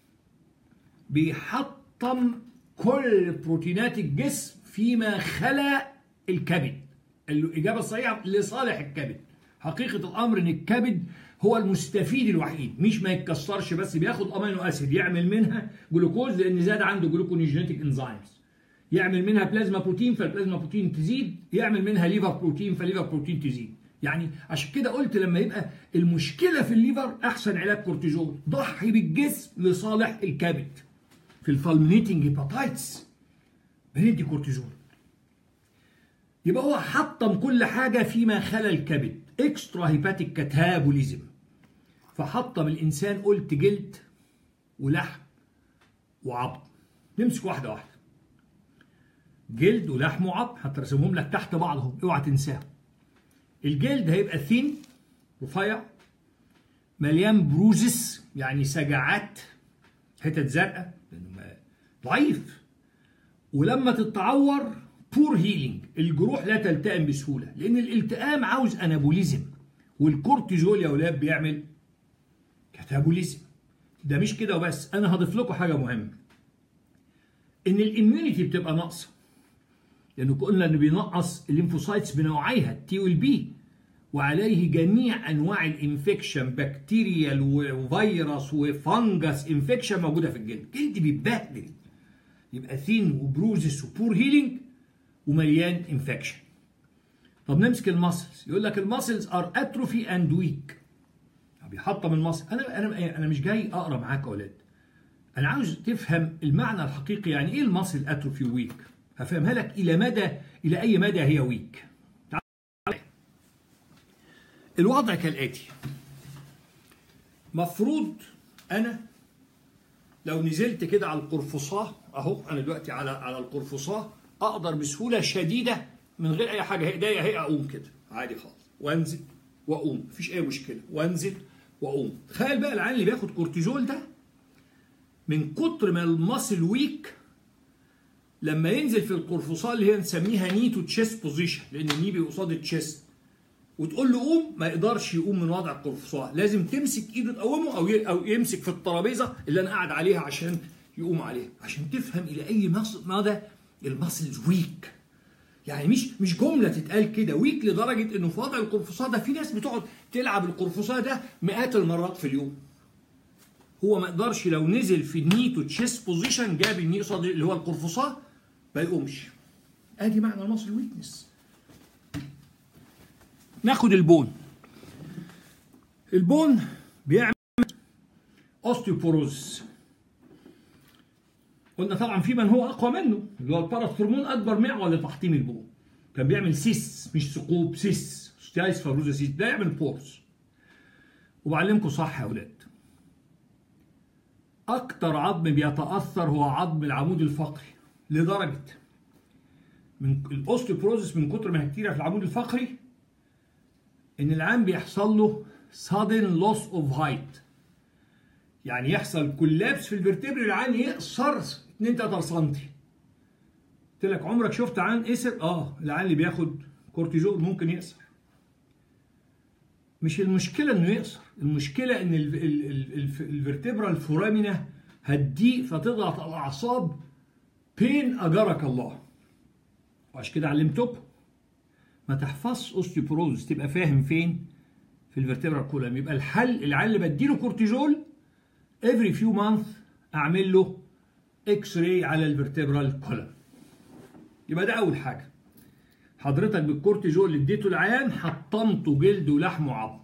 بيحطم كل بروتينات الجسم فيما خلا الكبد الإجابة الصحيحة لصالح الكبد حقيقة الأمر إن الكبد هو المستفيد الوحيد مش ما يتكسرش بس بياخد أمينو أسيد يعمل منها جلوكوز لأن زاد عنده جلوكونيجينيتك انزيمز يعمل منها بلازما بروتين فالبلازما بروتين تزيد يعمل منها ليفر بروتين فالليفر بروتين تزيد يعني عشان كده قلت لما يبقى المشكلة في الليفر أحسن علاج كورتيزول ضحي بالجسم لصالح الكبد في الفالمينيتنج هيباتايتس بندي كورتيزول يبقى هو حطم كل حاجة فيما خلا الكبد اكسترا هيباتيك كاتابوليزم فحطم الإنسان قلت جلد ولحم وعظم نمسك واحدة واحدة جلد ولحم وعظم هترسمهم لك تحت بعضهم اوعى تنساهم الجلد هيبقى ثين رفيع مليان بروزس يعني سجعات حتت زرقاء ضعيف ولما تتعور بور هيلينج الجروح لا تلتئم بسهوله لان الالتئام عاوز انابوليزم والكورتيزول يا اولاد بيعمل كاتابوليزم ده مش كده وبس انا هضيف لكم حاجه مهمه ان الاميونيتي بتبقى ناقصه لانه قلنا انه بينقص الليمفوسايتس بنوعيها التي والبي وعليه جميع انواع الانفكشن بكتيريال وفيروس وفنجس انفكشن موجوده في الجلد الجلد بيتبهدل يبقى ثين وبروزس وبور هيلينج ومليان انفكشن طب نمسك الماسلز يقول لك الماسلز ار اتروفي اند ويك بيحطم الماسل انا انا انا مش جاي اقرا معاك يا اولاد انا عاوز تفهم المعنى الحقيقي يعني ايه الماسل اتروفي ويك هفهمها لك الى مدى الى اي مدى هي ويك الوضع كالاتي مفروض انا لو نزلت كده على القرفصاه اهو انا دلوقتي على على القرفصاه اقدر بسهوله شديده من غير اي حاجه ايديا هي اقوم كده عادي خالص وانزل واقوم مفيش اي مشكله وانزل واقوم تخيل بقى العيان اللي بياخد كورتيزول ده من كتر ما الماسل ويك لما ينزل في القرفصاء اللي هي نسميها ني تو تشيست بوزيشن لان الني بيبقى قصاد التشيست وتقول له قوم ما يقدرش يقوم من وضع القرفصاء لازم تمسك ايده تقومه او او يمسك في الترابيزه اللي انا قاعد عليها عشان يقوم عليها عشان تفهم الى اي مدى الماسلز ويك يعني مش مش جمله تتقال كده ويك لدرجه انه في وضع القرفصاء ده في ناس بتقعد تلعب القرفصاء ده مئات المرات في اليوم هو ما يقدرش لو نزل في النيتو تشيس بوزيشن جاب الني قصاد اللي هو القرفصاء ما يقومش ادي معنى الماسل ويكنس ناخد البون البون بيعمل اوستيوبوروز قلنا طبعا في من هو اقوى منه اللي هو الباراثرمون اكبر معول لتحطيم البون كان بيعمل سيس مش ثقوب سيس ستايس فابروزا سيس ده يعمل بورز وبعلمكم صح يا اولاد اكتر عظم بيتاثر هو عظم العمود الفقري لدرجه من الاوستيوبروزس من كتر ما هي كتيره في العمود الفقري ان العام بيحصل له sudden loss of height يعني يحصل كولابس في الفرتبري العين يقصر 2 3 سم قلت لك عمرك شفت عين قصر اه العين اللي بياخد كورتيزول ممكن يقصر مش المشكله انه يقصر المشكله ان الفرتبرا الفورامينا هتضيق فتضغط على الاعصاب بين اجرك الله وعشان كده علمتكم ما تحفظش اوستيوبروز تبقى فاهم فين في الفرتبرا كولم يبقى الحل العيال اللي بديله كورتيزول every few months اعمل له اكس راي على الفرتبرال كولم يبقى ده اول حاجه حضرتك بالكورتيزول اللي اديته العيان حطمته جلد ولحم وعظم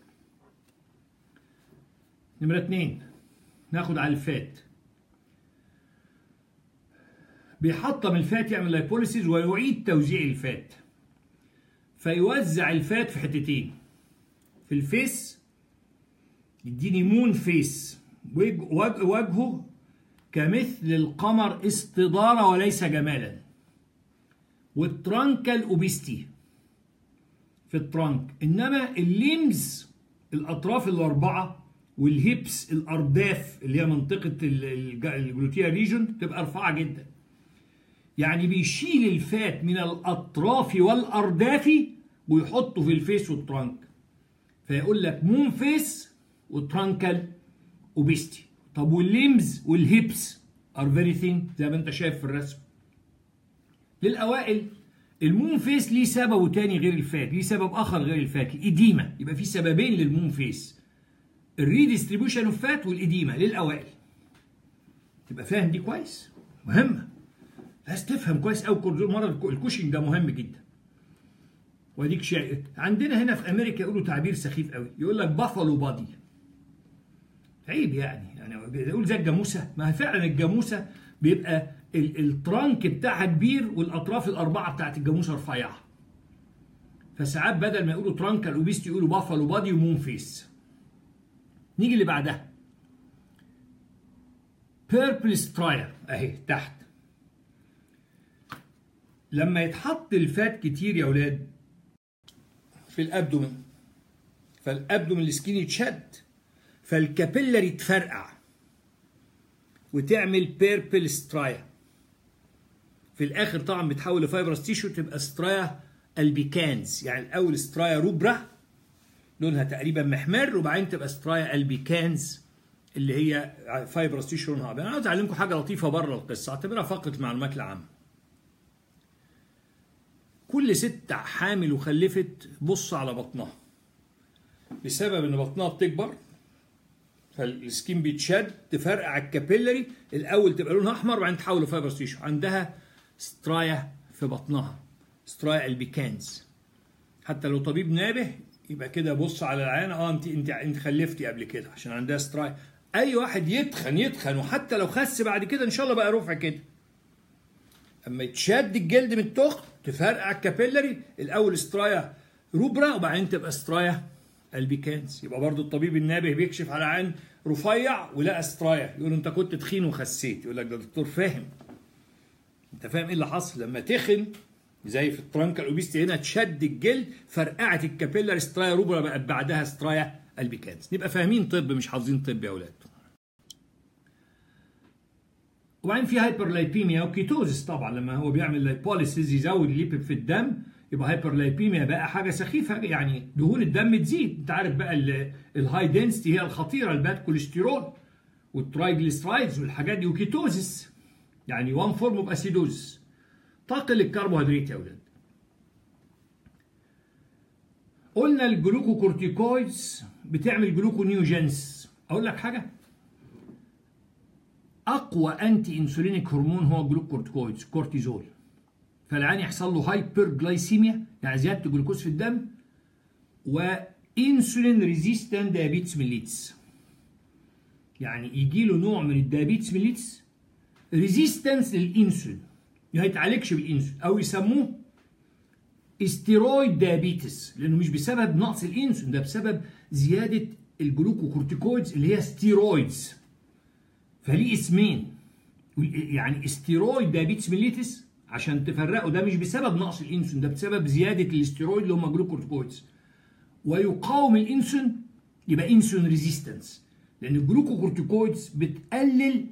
نمرة اتنين ناخد على الفات بيحطم الفات يعمل لايبوليسيز ويعيد توزيع الفات فيوزع الفات في حتتين في الفيس يديني مون فيس وجهه كمثل القمر استدارة وليس جمالا والترانكال اوبيستي في الترانك انما الليمز الاطراف الاربعه والهيبس الارداف اللي هي منطقه الجلوتيا ريجون تبقى رفيعه جدا يعني بيشيل الفات من الاطراف والارداف ويحطه في الفيس والترانك فيقول لك مون فيس وترانكال اوبيستي طب والليمز والهيبس ار فيري ثين زي ما انت شايف في الرسم للاوائل المون فيس ليه سببه تاني غير الفات ليه سبب اخر غير الفات الاديمه يبقى في سببين للمون فيس الريديستريبيوشن اوف فات والاديمه للاوائل تبقى فاهم دي كويس مهمه لازم تفهم كويس قوي مرض الكوشنج ده مهم جدا واديك شيء عندنا هنا في امريكا يقولوا تعبير سخيف قوي يقول لك بافالو بادي عيب يعني يعني بيقول زي الجاموسه ما هي فعلا الجاموسه بيبقى الترانك بتاعها كبير والاطراف الاربعه بتاعت الجاموسه رفيعه فساعات بدل ما يقولوا ترانك الاوبيست يقولوا بافالو بادي ومون فيس نيجي اللي بعدها بيربل ستراير اهي تحت لما يتحط الفات كتير يا ولاد في الابدومن فالابدومن السكين يتشد فالكابيلاري تفرقع وتعمل بيربل سترايا في الاخر طبعا بتحول لفايبرس تيشو تبقى سترايا البيكانز يعني الاول سترايا روبرا لونها تقريبا محمر وبعدين تبقى سترايا البيكانز اللي هي فايبرس تيشو لونها ابيض انا عاوز اعلمكم حاجه لطيفه بره القصه اعتبرها فقره المعلومات العامه كل ست حامل وخلفت بص على بطنها بسبب ان بطنها بتكبر فالسكين بيتشد تفرقع الكابيلري الاول تبقى لونها احمر وبعدين تحول لفايبرس تيشو عندها سترايا في بطنها سترايا البيكانز حتى لو طبيب نابه يبقى كده بص على العين اه انت انت انت خلفتي قبل كده عشان عندها سترايا اي واحد يتخن يتخن وحتى لو خس بعد كده ان شاء الله بقى رفع كده اما يتشد الجلد من التخن تفرقع الكابيلري الاول سترايا روبرا وبعدين تبقى سترايا البيكانز يبقى برضو الطبيب النابه بيكشف على عين رفيع ولقى سترايا يقول انت كنت تخين وخسيت يقول لك ده دكتور فاهم انت فاهم ايه اللي حصل لما تخن زي في الترانكا الاوبيستي هنا تشد الجلد فرقعت الكابيلر سترايا روبرا بقت بعدها سترايا البيكانز نبقى فاهمين طب مش حافظين طب يا اولاد وبعدين في هايبرلايبيميا وكيتوزيس طبعا لما هو بيعمل لايبوليسيز يزود الليبيد في الدم يبقى هايبرلايبيميا بقى حاجه سخيفه يعني دهون الدم تزيد انت عارف بقى الهاي دنسيتي هي الخطيره الباد كوليسترول والترايجليسرايدز والحاجات دي وكيتوزيس يعني وان فورم اوف اسيدوز طاقه للكربوهيدرات يا اولاد قلنا الجلوكوكورتيكويدز بتعمل جلوكونيوجينس اقول لك حاجه اقوى انتي انسولينيك هرمون هو الجلوكورتيكويدز كورتيزول فالعيان يحصل له هايبر جلايسيميا يعني زياده الجلوكوز في الدم وانسولين ريزيستنت دايابيتس ميليتس يعني يجي له نوع من الدايابيتس ميليتس ريزيستنس للانسولين ما يتعالجش بالانسولين او يسموه استيرويد دايابيتس لانه مش بسبب نقص الانسولين ده بسبب زياده الجلوكوكورتيكويدز اللي هي ستيرويدز فليه اسمين يعني استيرويد دايابيتس ميليتس عشان تفرقوا ده مش بسبب نقص الانسولين ده بسبب زياده الاستيرويد اللي هم جلوكورتيكويدز ويقاوم الانسولين يبقى انسولين ريزيستنس لان الجلوكوكورتيكويدز بتقلل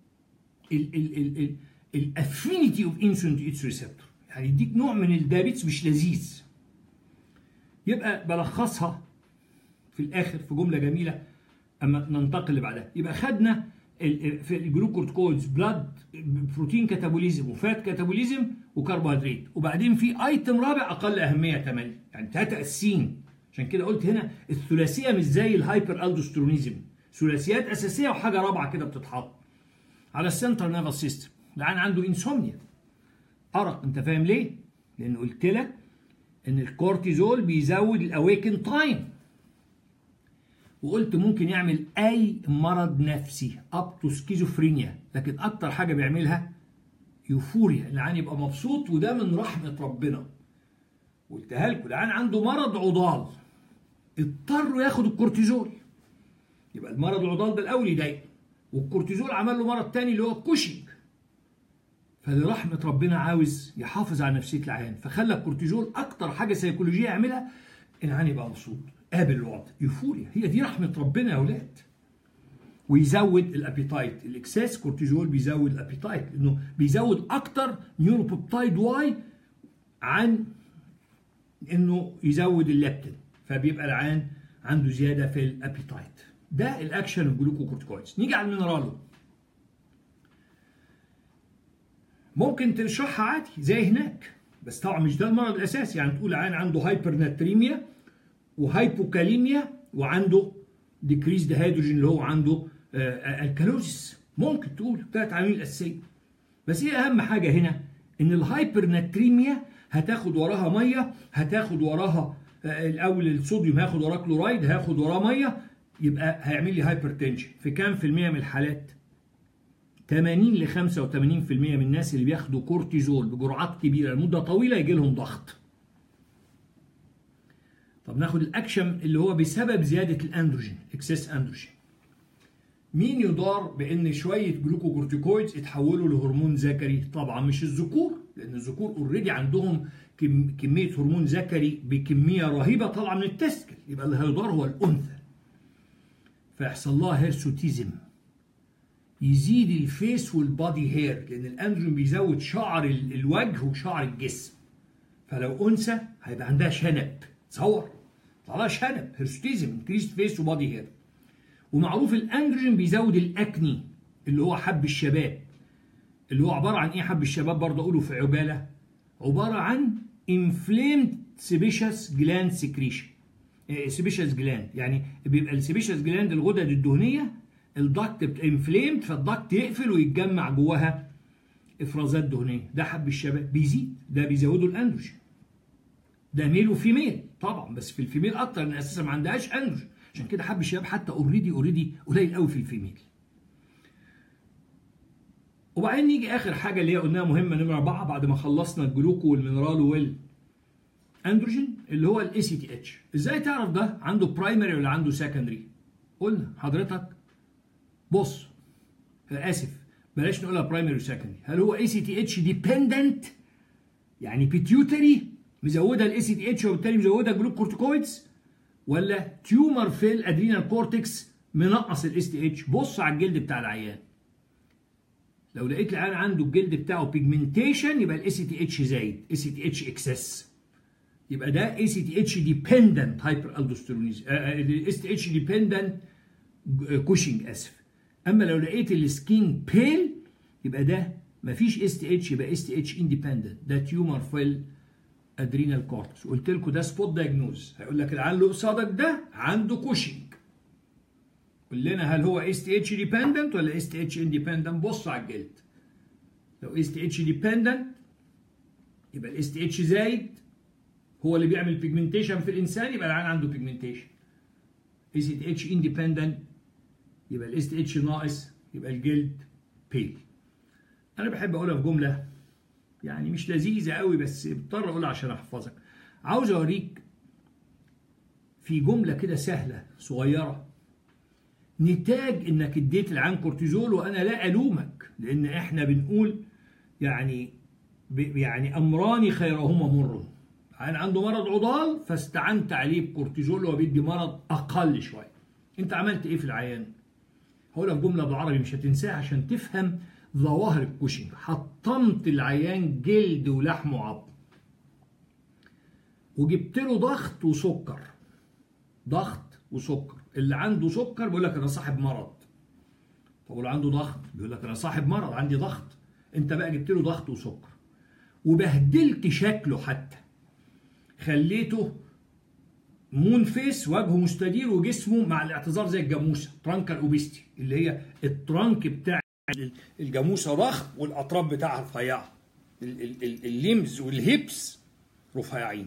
الافينيتي اوف انسولين تو اتس ريسبتور يعني يديك نوع من الدايابيتس مش لذيذ يبقى بلخصها في الاخر في جمله جميله اما ننتقل اللي بعدها يبقى خدنا في الجلوكورتيكويدز بلاد بروتين كاتابوليزم وفات كاتابوليزم وكربوهيدرات وبعدين في ايتم رابع اقل اهميه كمان يعني ثلاثه اساسيين عشان كده قلت هنا الثلاثيه مش زي الهايبر الدوسترونيزم ثلاثيات اساسيه وحاجه رابعه كده بتتحط على السنترال نيرفس سيستم العيان عنده انسومنيا ارق انت فاهم ليه؟ لان قلت لك ان الكورتيزول بيزود الاويكن تايم وقلت ممكن يعمل اي مرض نفسي اب تو سكيزوفرينيا لكن اكتر حاجه بيعملها يوفوريا العيان يبقى مبسوط وده من رحمه ربنا قلتها لكم العيان عنده مرض عضال اضطروا ياخد الكورتيزول يبقى المرض العضال ده الاول يضايقه والكورتيزول عمل له مرض تاني اللي هو الكوشنج فلرحمة ربنا عاوز يحافظ على نفسية العيان فخلى الكورتيزول أكتر حاجة سيكولوجية يعملها العيان يبقى مبسوط قابل الوضع يوفوريا هي دي رحمة ربنا يا أولاد ويزود الابيتايت الاكساس كورتيزول بيزود الابيتايت لانه بيزود اكتر نيوروبيبتايد واي عن انه يزود الليبتين فبيبقى العيان عنده زياده في الابيتايت ده الاكشن الجلوكوكورتيكويدز نيجي على المينرالو ممكن تشرحها عادي زي هناك بس طبعا مش ده المرض الاساسي يعني تقول عيان عنده هايبر ناتريميا وهايبوكاليميا وعنده ديكريز هيدروجين اللي هو عنده الكالوزيس ممكن تقول ثلاث عوامل اساسيه بس ايه اهم حاجه هنا ان الهايبر ناتريميا هتاخد وراها ميه هتاخد وراها الاول الصوديوم هياخد وراه كلورايد هياخد وراه ميه يبقى هيعمل لي هايبر تنشن في كام في المية من الحالات 80 ل 85% من الناس اللي بياخدوا كورتيزول بجرعات كبيره لمده طويله يجي لهم ضغط. طب ناخد الاكشن اللي هو بسبب زياده الاندروجين اكسس اندروجين. مين يضار بان شويه جلوكوكورتيكويدز اتحولوا لهرمون ذكري؟ طبعا مش الذكور لان الذكور اوريدي عندهم كم كميه هرمون ذكري بكميه رهيبه طالعه من التستكل يبقى اللي هيضار هو الانثى. فيحصل لها هيرسوتيزم يزيد الفيس والبادي هير لان الاندروجين بيزود شعر الوجه وشعر الجسم فلو انثى هيبقى عندها شنب تصور طلع شنب هيرستيزم انكريست فيس وبادي هير ومعروف الاندروجين بيزود الاكني اللي هو حب الشباب اللي هو عباره عن ايه حب الشباب برضه اقوله في عباله عباره عن انفليمد سيبيشس جلاند سكريشن سيبيشس جلاند يعني بيبقى السيبيشس جلاند الغدد الدهنيه الضغط انفليمد فالضغط يقفل ويتجمع جواها افرازات دهنيه ده حب الشباب بيزيد ده بيزودوا الاندروجين ده ميل وفيميل طبعا بس في الفيميل اكتر لان اساسا ما عندهاش اندروجين عشان كده حب الشباب حتى اوريدي اوريدي قليل قوي في الفيميل وبعدين نيجي اخر حاجه اللي هي قلناها مهمه نمره اربعه بعد ما خلصنا الجلوكو والمينرال وال اندروجين اللي هو الاي سي تي اتش ازاي تعرف ده عنده برايمري ولا عنده سكندري قلنا حضرتك بص اسف بلاش نقولها برايمري وسكندري هل هو اي سي تي اتش ديبندنت يعني بيتيوتري مزوده الاي سي تي اتش وبالتالي مزوده جلوكورتيكويدز ولا تيومر في الادرينال كورتكس منقص الاس تي اتش بص على الجلد بتاع العيان لو لقيت العيان عنده الجلد بتاعه بيجمنتيشن يبقى الاي سي تي اتش زايد اي سي تي اتش اكسس يبقى ده اي سي تي اتش ديبندنت هايبر الدوستيرونيز اس تي اتش ديبندنت كوشنج اسف اما لو لقيت السكين بيل يبقى ده مفيش اس تي اتش يبقى اس تي اتش اندبندنت ده تيومر في الادرينال كورتكس قلت لكم ده سبوت دايجنوز هيقول لك العيان اللي قصادك ده عنده كوشنج قول لنا هل هو اس تي اتش ديبندنت ولا اس تي اتش اندبندنت بص على الجلد لو اس تي اتش ديبندنت يبقى الاس تي اتش زايد هو اللي بيعمل بيجمنتيشن في الانسان يبقى العيان عنده بيجمنتيشن اس تي اتش اندبندنت يبقى الاس تي اتش ناقص يبقى الجلد بيل انا بحب اقولها في جمله يعني مش لذيذه قوي بس بضطر اقولها عشان احفظك عاوز اوريك في جمله كده سهله صغيره نتاج انك اديت العام كورتيزول وانا لا الومك لان احنا بنقول يعني يعني امران خيرهما مر عن عنده مرض عضال فاستعنت عليه بكورتيزول وهو بيدي مرض اقل شويه انت عملت ايه في العيان هقولها في جمله بالعربي مش هتنساها عشان تفهم ظواهر الكوشنج حطمت العيان جلد ولحم وعظم وجبت له ضغط وسكر ضغط وسكر اللي عنده سكر بيقول لك انا صاحب مرض طب اللي عنده ضغط بيقول لك انا صاحب مرض عندي ضغط انت بقى جبت له ضغط وسكر وبهدلت شكله حتى خليته مون فيس وجهه مستدير وجسمه مع الاعتذار زي الجاموسه ترانكال اوبيستي اللي هي الترانك بتاع الجاموسه ضخم والاطراف بتاعها رفيعه الليمز والهيبس رفيعين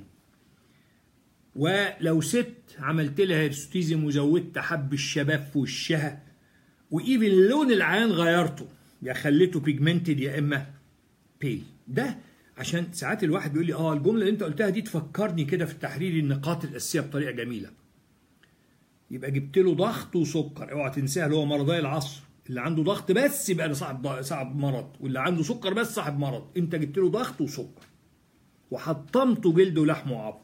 ولو ست عملت لها هيرستيزم وزودت حب الشباب في وشها وايفن لون العيان غيرته يا خليته بيجمنتد يا اما بيل ده عشان ساعات الواحد بيقول لي اه الجمله اللي انت قلتها دي تفكرني كده في تحرير النقاط الاساسيه بطريقه جميله يبقى جبت له ضغط وسكر اوعى تنساها اللي هو مرضاي العصر اللي عنده ضغط بس يبقى ده صاحب صاحب مرض واللي عنده سكر بس صاحب مرض انت جبت له ضغط وسكر وحطمته جلد ولحم وعظم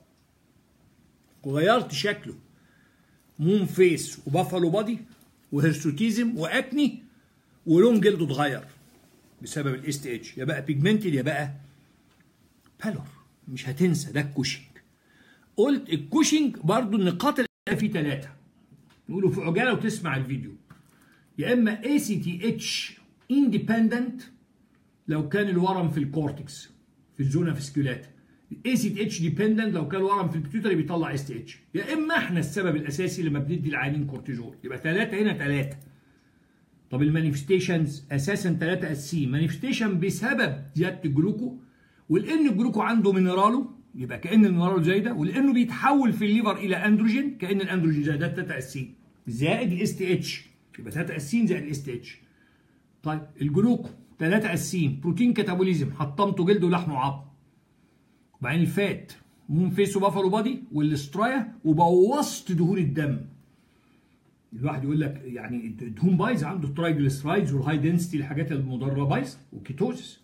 وغيرت شكله مون فيس وبافالو بادي وهيرسوتيزم واكني ولون جلده اتغير بسبب الاس تي اتش يا بقى بيجمنتد يا بقى بالور مش هتنسى ده الكوشنج قلت الكوشنج برضو النقاط اللي فيه ثلاثه نقوله في عجاله وتسمع الفيديو يا اما اي سي تي اتش اندبندنت لو كان الورم في الكورتكس في الزونا فيسكولاتا الاي سي تي اتش ديبندنت لو كان الورم في البيتيوتري بيطلع اس تي اتش يا اما احنا السبب الاساسي لما بندي العيانين كورتيزول يبقى ثلاثه هنا ثلاثه طب المانيفستيشنز اساسا ثلاثه اساسيين مانيفستيشن بسبب زياده الجلوكو ولان الجلوكو عنده مينرالو يبقى كان المينرالو زايده ولانه بيتحول في الليفر الى اندروجين كان الاندروجين زايده ثلاثه اساسيين زائد الاس تي اتش يبقى ثلاثه اساسيين زائد الاس تي اتش طيب الجلوكو ثلاثه اساسيين بروتين كاتابوليزم حطمته جلد ولحم وعظم وبعدين الفات مون فيس وبافالو بادي والاسترايا وبوظت دهون الدم الواحد يقول لك يعني الدهون بايظه عنده الترايجليسرايدز والهاي دنسيتي الحاجات المضره بايظه وكيتوزس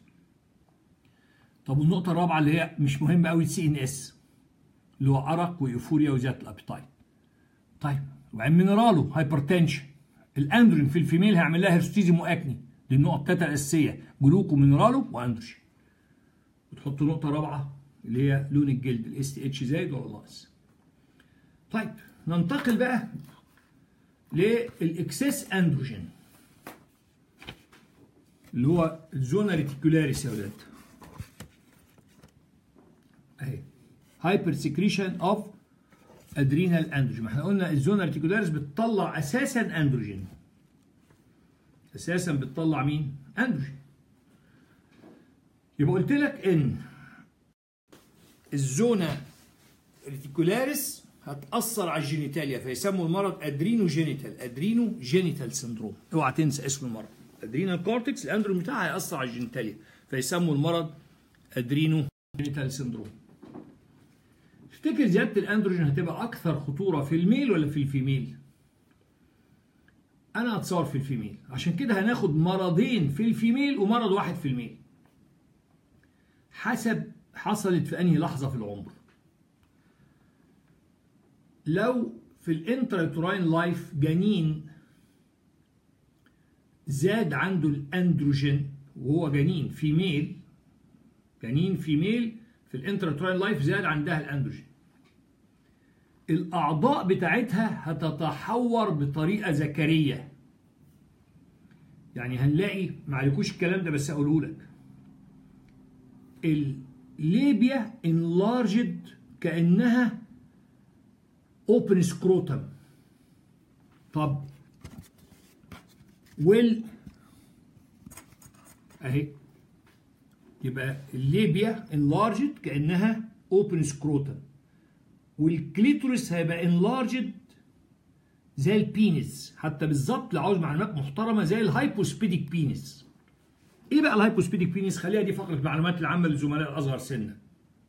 طب والنقطه الرابعه اللي هي مش مهمه قوي سي ان اس اللي هو ارق وايفوريا وزياده الابيتايت طيب وبعدين مينرالو هايبرتنشن الاندروين في الفيميل هيعمل لها هيرستيزم واكني دي النقط الثلاثه الاساسيه جلوكو مينرالو واندروجين وتحط نقطه رابعه اللي هي لون الجلد الاس تي اتش زايد ولا ناقص طيب ننتقل بقى للاكسس اندروجين اللي هو الزونا ريتيكولاريس يا ولاد اهي هايبر سكريشن اوف ادرينال اندروجين احنا قلنا الزونا ريتيكولاريس بتطلع اساسا اندروجين اساسا بتطلع مين اندروجين يبقى قلت لك ان الزونا ريتيكولاريس هتأثر على الجينيتاليا فيسموا المرض ادرينو جينيتال ادرينو جينيتال سندروم اوعى تنسى اسم المرض ادرينال كورتكس الاندروم بتاعها هيأثر على الجينيتاليا فيسموا المرض ادرينو جينيتال سندروم تفتكر زياده الاندروجين هتبقى اكثر خطوره في الميل ولا في الفيميل انا اتصور في الفيميل عشان كده هناخد مرضين في الفيميل ومرض واحد في الميل حسب حصلت في انهي لحظه في العمر لو في الانتراتوراين لايف جنين زاد عنده الاندروجين وهو جنين فيميل جنين فيميل في الانتراتراين لايف زاد عندها الاندروجين الاعضاء بتاعتها هتتحور بطريقه ذكريه يعني هنلاقي معلكوش الكلام ده بس اقوله لك الليبيا انلارجد كانها اوبن سكروتم طب ويل اهي يبقى الليبيا انلارجد كانها اوبن سكروتم والكليتورس هيبقى انلارجد زي البينس حتى بالظبط لو عاوز معلومات محترمه زي الهايبوسبيديك بينس ايه بقى الهايبوسبيديك بينس خليها دي فقره المعلومات العامه للزملاء الاصغر سنا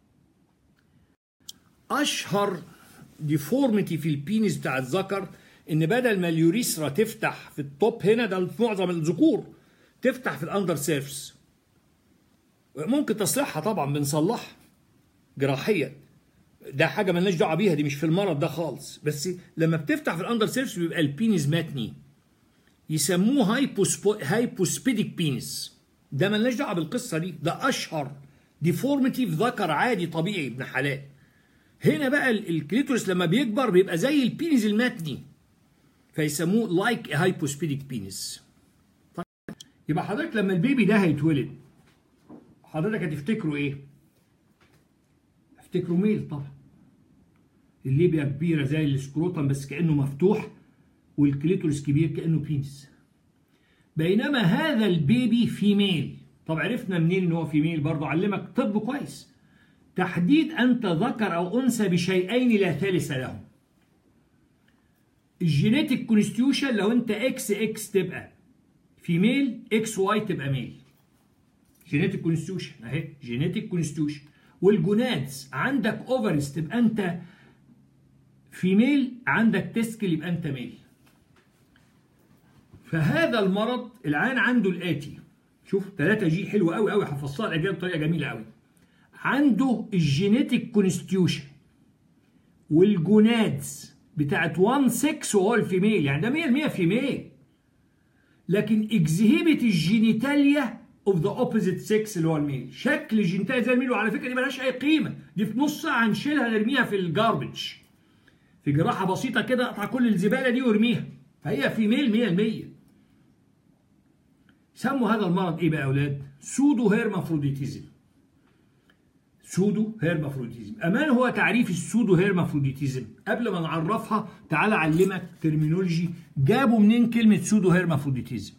اشهر ديفورميتي في البينس بتاع الذكر ان بدل ما اليوريثرا تفتح في التوب هنا ده في معظم الذكور تفتح في الاندر سيرفس ممكن تصليحها طبعا بنصلحها جراحيا ده حاجه مالناش دعوه بيها دي مش في المرض ده خالص بس لما بتفتح في الاندر سيرفس بيبقى البينس ماتني يسموه هايبوسبو... هايبوسبيديك بينس ده مالناش دعوه بالقصه دي ده اشهر ديفورميتي في ذكر عادي طبيعي ابن حلال هنا بقى الكليتورس لما بيكبر بيبقى زي البينس المتني فيسموه لايك هايبوسبيديك بينس طيب يبقى حضرتك لما البيبي ده هيتولد حضرتك هتفتكروا ايه؟ افتكروا ميل طبعا الليبيا كبيره زي السكروتم بس كانه مفتوح والكليتورس كبير كانه بينس بينما هذا البيبي فيميل طب عرفنا منين ان هو فيميل برضه علمك طب كويس تحديد انت ذكر او انثى بشيئين لا ثالث لهم الجينيتك كونستيوشن لو انت اكس اكس تبقى فيميل اكس واي تبقى ميل جينيتك كونستيوشن اهي جينيتك كونستيوشن والجونادز عندك اوفرز تبقى انت فيميل عندك تسكل يبقى انت ميل فهذا المرض العين عنده الاتي شوف 3 جي حلوه قوي قوي هفصلها الاجابه بطريقه جميله قوي عنده الجينيتك كونستيوشن والجونادز بتاعت 1 6 وهو الفيميل يعني ده 100% فيميل لكن اكزهيبت الجينيتاليا اوف ذا اوبوزيت سكس اللي هو الميل شكل الجينيتاليا زي الميل وعلى فكره دي ملهاش اي قيمه دي في نص ساعه هنشيلها نرميها في الجاربج في جراحه بسيطه كده اقطع كل الزباله دي وارميها فهي فيميل 100% سموا هذا المرض ايه بقى يا اولاد سودو هيرمافروديتيزم سودو هيرمافروديتيزم امان هو تعريف السودو هيرمافروديتيزم قبل ما نعرفها تعال اعلمك ترمينولوجي جابوا منين كلمه سودو هيرمافروديتيزم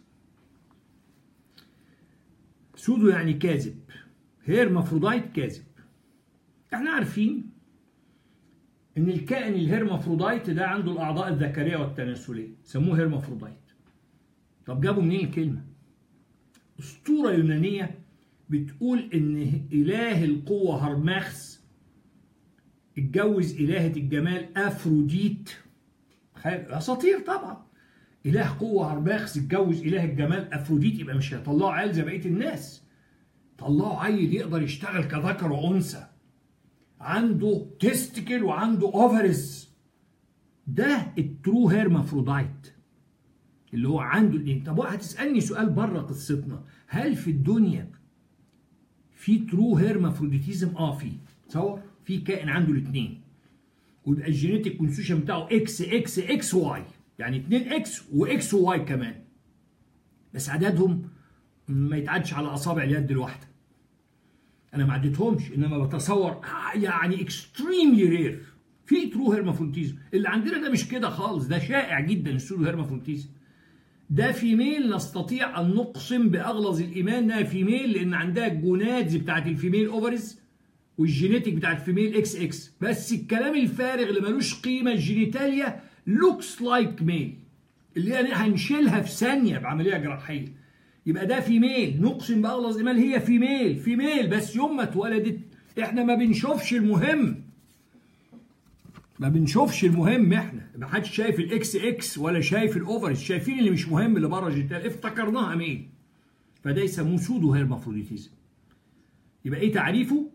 سودو يعني كاذب هيرمافرودايت كاذب احنا عارفين ان الكائن الهيرمافرودايت ده عنده الاعضاء الذكريه والتناسليه سموه هيرمافرودايت طب جابوا منين الكلمه اسطوره يونانيه بتقول ان اله القوه هرماخس اتجوز الهه الجمال افروديت اساطير طبعا اله قوه هرماخس اتجوز اله الجمال افروديت يبقى مش هيطلعوا عيل زي بقيه الناس طلعوا عيل يقدر يشتغل كذكر وانثى عنده تستكل وعنده اوفرس ده الترو هيرمافرودايت اللي هو عنده الاثنين طب هتسالني سؤال بره قصتنا هل في الدنيا في ترو هيرمافروديتيزم اه في تصور في كائن عنده الاثنين ويبقى الجينيتك كونستيوشن بتاعه اكس اكس اكس واي يعني 2 اكس واكس وواي كمان بس عددهم ما يتعدش على اصابع اليد الواحده انا ما عديتهمش انما بتصور يعني اكستريملي رير في ترو هيرمافروديتيزم اللي عندنا ده مش كده خالص ده شائع جدا السودو هيرمافروديتيزم ده فيميل نستطيع ان نقسم باغلظ الايمان انها فيميل لان عندها الجونادز بتاعت الفيميل اوفرز والجينيتك بتاعت الفيميل اكس اكس بس الكلام الفارغ اللي ملوش قيمه الجينيتاليا لوكس لايك ميل اللي هي هنشيلها في ثانيه بعمليه جراحيه يبقى ده فيميل نقسم باغلظ الايمان هي فيميل فيميل بس يوم ما اتولدت احنا ما بنشوفش المهم ما بنشوفش المهم احنا ما حدش شايف الاكس اكس ولا شايف الاوفرز شايفين اللي مش مهم اللي بره الجنتال افتكرناها ميل فده يسموه سودو هيرمافروديتيزم يبقى ايه تعريفه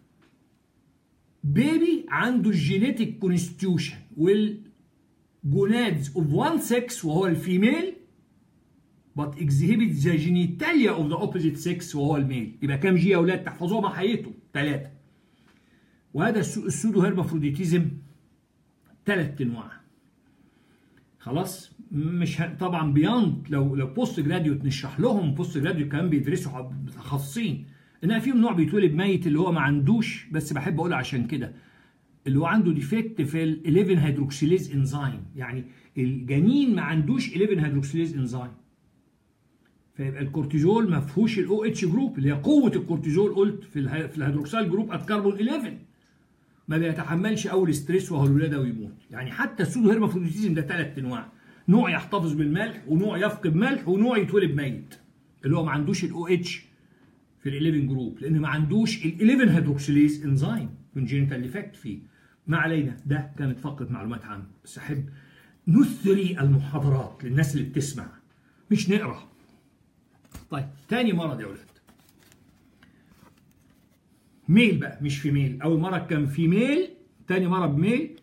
بيبي عنده الجينيتك كونستيوشن والجونادز اوف وان سكس وهو الفيميل but exhibit the genitalia of the opposite sex وهو الميل يبقى كام جي يا اولاد تحفظوها مع حياته ثلاثه وهذا السودو هيرمافروديتيزم ثلاث انواع خلاص مش ه... طبعا بياند لو لو بوست جراديوت نشرح لهم بوست جراديوت كمان بيدرسوا متخصصين انها فيهم نوع بيتولد ميت اللي هو ما عندوش بس بحب اقول عشان كده اللي هو عنده ديفكت في ال 11 هيدروكسيليز انزيم يعني الجنين ما عندوش 11 هيدروكسيليز انزيم فيبقى الكورتيزول ما فيهوش الاو اتش جروب اللي هي قوه الكورتيزول قلت في اله... في الهيدروكسيل جروب ات كربون 11 ما بيتحملش اول ستريس وهو الولاده ويموت يعني حتى السودو هيرمافروديتيزم ده ثلاث انواع نوع يحتفظ بالملح ونوع يفقد ملح ونوع يتولد ميت اللي هو ما عندوش الاو اتش في ال 11 جروب لان ما عندوش ال 11 هيدروكسيليز انزيم كونجينيتال ديفكت فيه ما علينا ده كانت فقره معلومات عنه بس احب نثري المحاضرات للناس اللي بتسمع مش نقرا طيب تاني مرض يا ولاد ميل بقى مش في ميل اول مرض كان في ميل تاني مرض ميل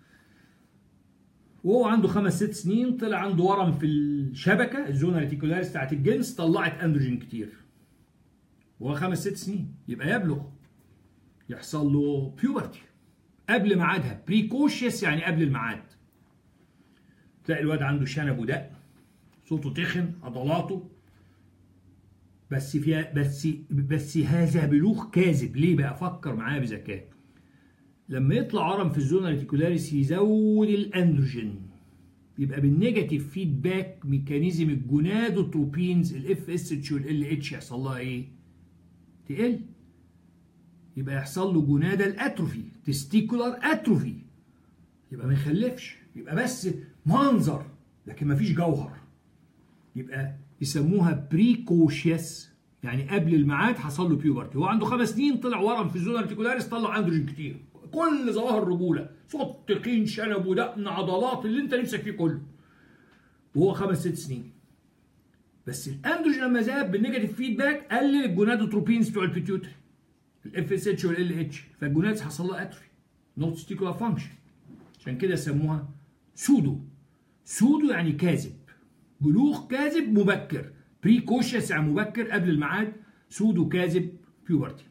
وهو عنده خمس ست سنين طلع عنده ورم في الشبكه الزونه ريتيكولاريس بتاعت الجنس طلعت اندروجين كتير وهو خمس ست سنين يبقى يبلغ يحصل له بيوبرتي قبل ميعادها بريكوشيس يعني قبل الميعاد تلاقي الواد عنده شنب ودق صوته تخن عضلاته بس فيها بس بس هذا بلوغ كاذب ليه بقى فكر معايا بذكاء لما يطلع ورم في الزون ريتيكولاريس يزود الاندروجين يبقى بالنيجاتيف فيدباك ميكانيزم الجونادوتروبينز الاف اس اتش والال اتش يحصل لها ايه؟ تقل يبقى يحصل له جونادال اتروفي تستيكولار اتروفي يبقى ما يخلفش يبقى بس منظر لكن ما فيش جوهر يبقى يسموها بريكوشيس يعني قبل الميعاد حصل له بيوبرتي هو عنده خمس سنين طلع ورم في الزون ارتيكولاريس طلع اندروجين كتير كل ظواهر الرجوله صوت تخين شنب ودقن عضلات اللي انت نفسك فيه كله وهو خمس ست سنين بس الاندروجين لما زاد بالنيجاتيف فيدباك قلل الجونادوتروبينز بتوع البيتيوتري الاف اس اتش والال اتش فالجونادز حصل لها اتروفي نوت ستيكولا فانكشن عشان كده سموها سودو سودو يعني كاذب بلوغ كاذب مبكر بريكوشيس يعني مبكر قبل الميعاد سودو كاذب بيوبرتي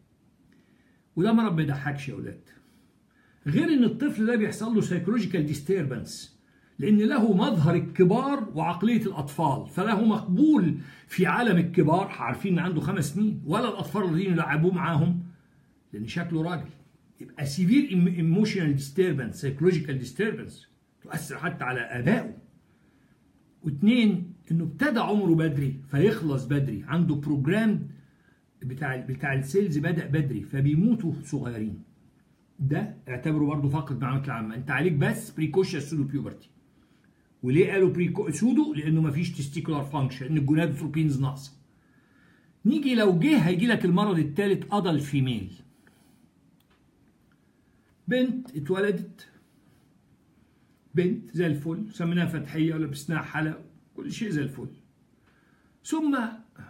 وده مرض ما يضحكش يا اولاد غير ان الطفل ده بيحصل له سايكولوجيكال ديستربنس لان له مظهر الكبار وعقليه الاطفال فله مقبول في عالم الكبار عارفين ان عنده خمس سنين ولا الاطفال الذين يلعبوه معاهم لان شكله راجل يبقى سيفير ايموشنال ديستربنس سايكولوجيكال ديستربنس تؤثر حتى على ابائه واثنين انه ابتدى عمره بدري فيخلص بدري عنده بروجرام بتاع بتاع السيلز بدا بدري فبيموتوا صغيرين ده اعتبره برضه فقد معلومات العامه انت عليك بس بريكوشيا سودو بيوبرتي وليه قالوا بريكو سودو لانه ما فيش تستيكولار فانكشن ان الجونادوتروبينز ناقصه نيجي لو جه هيجي لك المرض الثالث ادل فيميل بنت اتولدت بنت زي الفل سميناها فتحيه ولبسناها حلق كل شيء زي الفل ثم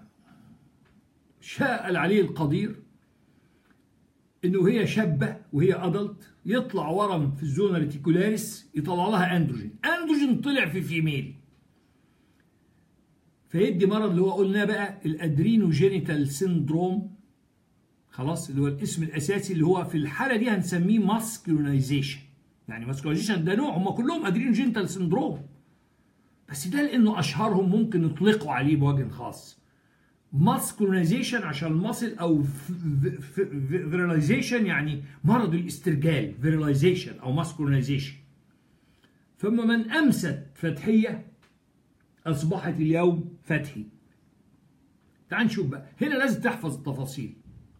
شاء العلي القدير انه هي شابه وهي ادلت يطلع ورم في الزونه ريتيكولاريس يطلع لها اندروجين اندروجين طلع في فيميل فيدي مرض اللي هو قلناه بقى الادرينوجينيتال سيندروم خلاص اللي هو الاسم الاساسي اللي هو في الحاله دي هنسميه ماسكولينايزيشن يعني ماسكولينايزيشن ده نوع هم كلهم ادرينوجينيتال سيندروم بس ده لانه اشهرهم ممكن نطلقوا عليه بوجه خاص ماسكولينايزيشن عشان المصل او فيراليزيشن يعني مرض الاسترجال فيراليزيشن او ماسكولينايزيشن ثم من امست فتحيه اصبحت اليوم فتحي تعال نشوف بقى هنا لازم تحفظ التفاصيل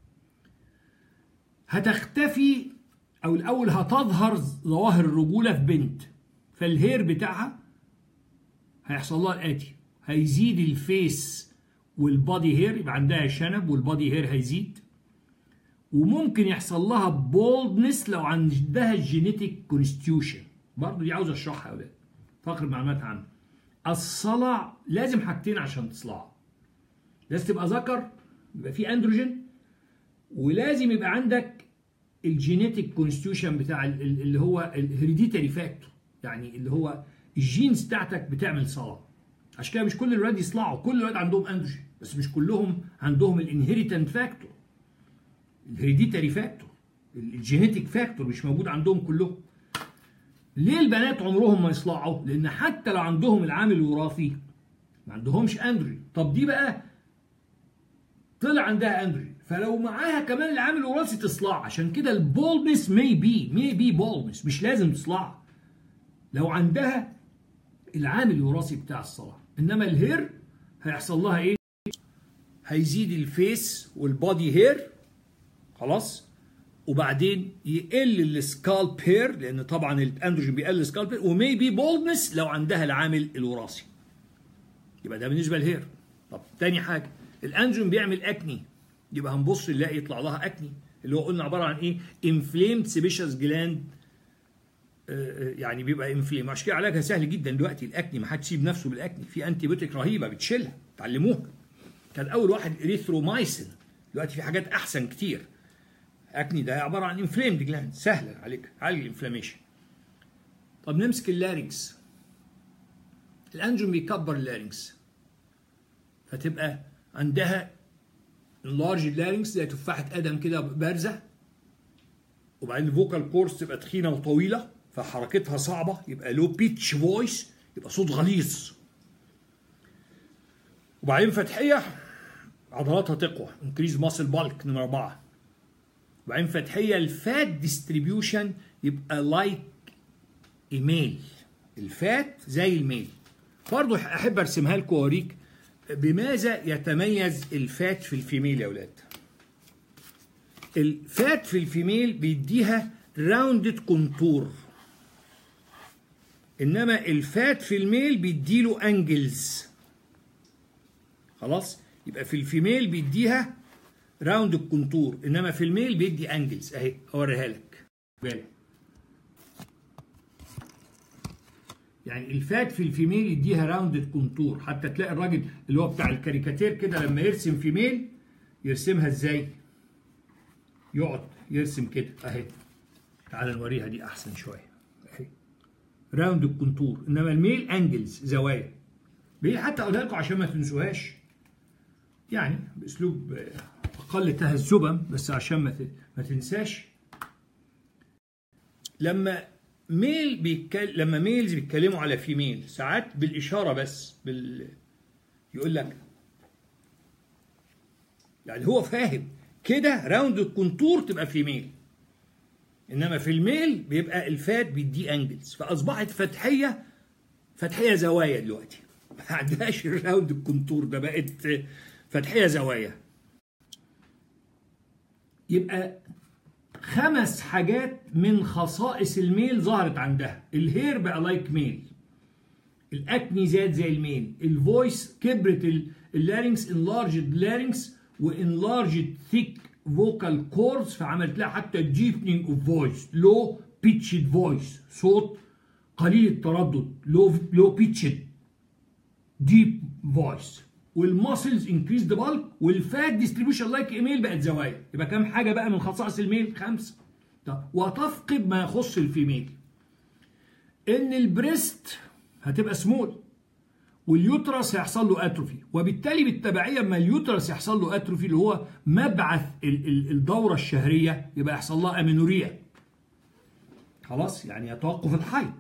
هتختفي او الاول هتظهر ظواهر الرجوله في بنت فالهير بتاعها هيحصل لها الاتي هيزيد الفيس والبادي هير يبقى عندها شنب والبادي هير هيزيد وممكن يحصل لها بولدنس لو عندها الجينيتيك كونستيوشن برضه دي عاوز اشرحها يا ولاد فقر معلومات عنها الصلع لازم حاجتين عشان تصلع لازم تبقى ذكر يبقى في اندروجين ولازم يبقى عندك الجينيتيك كونستيوشن بتاع اللي هو الهيريديتري فاكتور يعني اللي هو الجينز بتاعتك بتعمل صلع عشان كده مش كل الولاد يصلعوا كل الولاد عندهم اندروجين بس مش كلهم عندهم الانهيريتنت فاكتور الهيريديتري فاكتور الجينيتيك فاكتور مش موجود عندهم كلهم ليه البنات عمرهم ما يصلعوا لان حتى لو عندهم العامل الوراثي ما عندهمش اندروجين طب دي بقى طلع عندها اندروجين فلو معاها كمان العامل الوراثي تصلع عشان كده البولمس مي بي مي بي بولمس مش لازم تصلع لو عندها العامل الوراثي بتاع الصلع انما الهير هيحصل لها ايه هيزيد الفيس والبادي هير خلاص وبعدين يقل السكالب هير لان طبعا الاندروجين بيقل السكالب هير ومي بي بولدنس لو عندها العامل الوراثي يبقى ده بالنسبه للهير طب تاني حاجه الاندروجين بيعمل اكني يبقى هنبص نلاقي يطلع لها اكني اللي هو قلنا عباره عن ايه انفليمد سيبيشس جلاند يعني بيبقى انفليم عشان كده علاجها سهل جدا دلوقتي الاكني ما حدش يسيب نفسه بالاكني في انتي بيوتيك رهيبه بتشيلها تعلموها كان اول واحد اريثرومايسين دلوقتي في حاجات احسن كتير اكني ده عباره عن انفليمد جلاند سهله عليك عالج الانفلاميشن طب نمسك اللارynx الانجون بيكبر اللارynx فتبقى عندها اللارج اللارynx زي تفاحه ادم كده بارزه وبعدين الفوكال كورس تبقى تخينه وطويله فحركتها صعبه يبقى لو بيتش فويس يبقى صوت غليظ وبعدين فتحيه عضلاتها تقوى انكريز ماسل بالك نمره اربعه وبعدين فتحيه الفات ديستريبيوشن يبقى لايك ايميل الفات زي الميل برضه احب ارسمها لكم واوريك بماذا يتميز الفات في الفيميل يا اولاد الفات في الفيميل بيديها راوندد كونتور انما الفات في الميل بيديله انجلز خلاص يبقى في الفيميل بيديها راوند الكونتور انما في الميل بيدي انجلز اهي اوريها لك بالك يعني الفات في الفيميل يديها راوندد كونتور حتى تلاقي الراجل اللي هو بتاع الكاريكاتير كده لما يرسم فيميل يرسمها ازاي يقعد يرسم كده اهي تعال نوريها دي احسن شويه اهي راوند الكونتور انما الميل انجلز زوايا دي حتى اقولها لكم عشان ما تنسوهاش يعني باسلوب اقل تهذبا بس عشان ما ما تنساش لما ميل بيتكلم لما ميلز بيتكلموا على فيميل ساعات بالاشاره بس بال يقول لك يعني هو فاهم كده راوند الكونتور تبقى فيميل انما في الميل بيبقى الفات بيدي انجلز فاصبحت فتحيه فتحيه زوايا دلوقتي ما عندهاش الراوند الكونتور ده بقت فتحيه زوايا يبقى خمس حاجات من خصائص الميل ظهرت عندها الهير بقى لايك ميل الاكني زاد زي الميل الفويس كبرت اللارynx انلارجد لارynx وانلارجد ثيك فوكال كوردز فعملت لها حتى ديبنينج اوف فويس لو بيتشد فويس صوت قليل التردد لو لو بيتشد ديب فويس والماسلز انكريز ذا بالك والفات ديستريبيوشن لايك ايميل بقت زوايا يبقى كام حاجه بقى من خصائص الميل خمسه طب وتفقد ما يخص الفيميل ان البريست هتبقى سمول واليوترس هيحصل له اتروفي وبالتالي بالتبعيه اما اليوترس يحصل له اتروفي اللي هو مبعث الدوره الشهريه يبقى يحصل لها امينوريا خلاص يعني توقف الحيض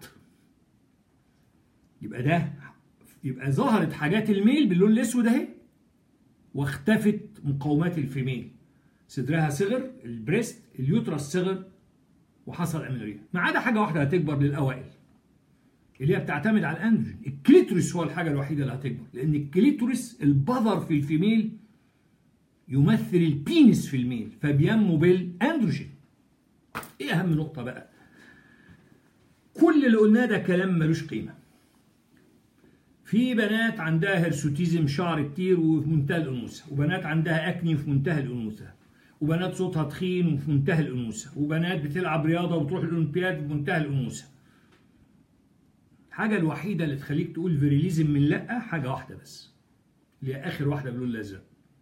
يبقى ده يبقى ظهرت حاجات الميل باللون الاسود اهي واختفت مقاومات الفيميل صدرها صغر البريست اليوترس صغر وحصل امينوريا ما عدا حاجه واحده هتكبر للاوائل اللي هي بتعتمد على الاندروجين الكليتوريس هو الحاجه الوحيده اللي هتكبر لان الكليتوريس البذر في الفيميل يمثل البينس في الميل فبينمو بالاندروجين ايه اهم نقطه بقى كل اللي قلناه ده كلام ملوش قيمه في بنات عندها هرسوتيزم شعر كتير وفي منتهى الانوثه وبنات عندها اكني في منتهى الانوثه وبنات صوتها تخين وفي منتهى الانوثه وبنات بتلعب رياضه وتروح الاولمبياد في منتهى الانوثه الحاجه الوحيده اللي تخليك تقول فيريليزم من لا حاجه واحده بس اللي هي اخر واحده باللون الازرق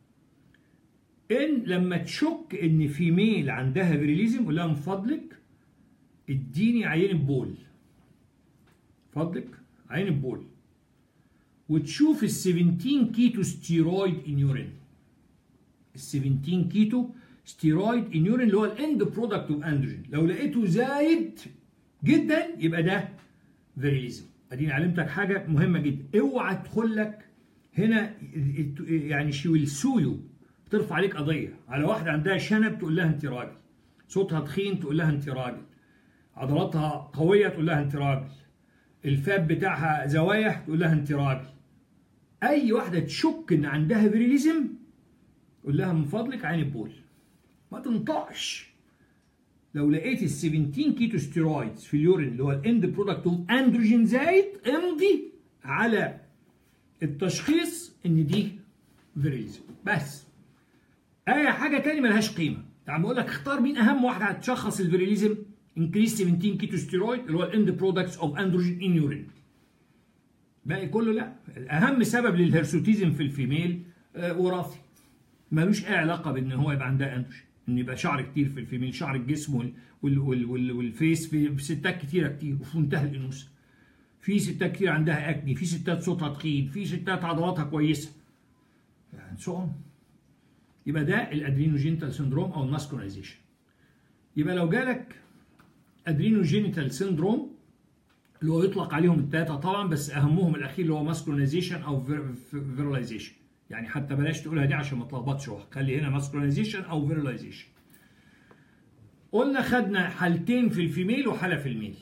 ان لما تشك ان في ميل عندها فيريليزم قول لها من فضلك اديني عينه بول فضلك عينه بول وتشوف ال 17 كيتو ستيرويد ان يورين ال 17 كيتو ستيرويد ان يورين اللي هو الاند برودكت اوف اندروجين لو لقيته زايد جدا يبقى ده فيريليزم اديني علمتك حاجه مهمه جدا اوعى تدخل لك هنا يعني شي ويل سو يو ترفع عليك قضيه على واحده عندها شنب تقول لها انت راجل صوتها تخين تقول لها انت راجل عضلاتها قويه تقول لها انت راجل الفاب بتاعها زوايا تقول لها انت راجل اي واحده تشك ان عندها فيريليزم قول لها من فضلك عين البول ما تنطقش لو لقيت ال 17 كيتو ستيرويدز في اليورين اللي هو الاند برودكت اوف اندروجين زايد امضي على التشخيص ان دي فيريليزم بس اي حاجه تاني ملهاش قيمه يعني بقول لك اختار مين اهم واحده هتشخص الفيريليزم انكريس 17 كيتو ستيرويد اللي هو الاند برودكتس اوف اندروجين ان يورين باقي كله لا اهم سبب للهرسوتيزم في الفيميل آه وراثي ملوش اي علاقه بان هو يبقى عندها اندروجين ان يبقى شعر كتير في الفيميل شعر الجسم وال وال وال وال والفيس في ستات كتيره كتير وفي منتهى الانوثه في ستات كتير عندها اكني في ستات صوتها تخين في ستات عضلاتها كويسه يعني سو يبقى ده الادرينوجينيتال سيندروم او الماسكوليزيشن يبقى لو جالك ادرينوجينيتال سيندروم اللي هو يطلق عليهم الثلاثه طبعا بس اهمهم الاخير اللي هو ماسكوليزيشن او فيرلايزيشن يعني حتى بلاش تقولها دي عشان ما تلخبطش خلي هنا ماسكوليزيشن او فيرلايزيشن قلنا خدنا حالتين في الفيميل وحاله في الميل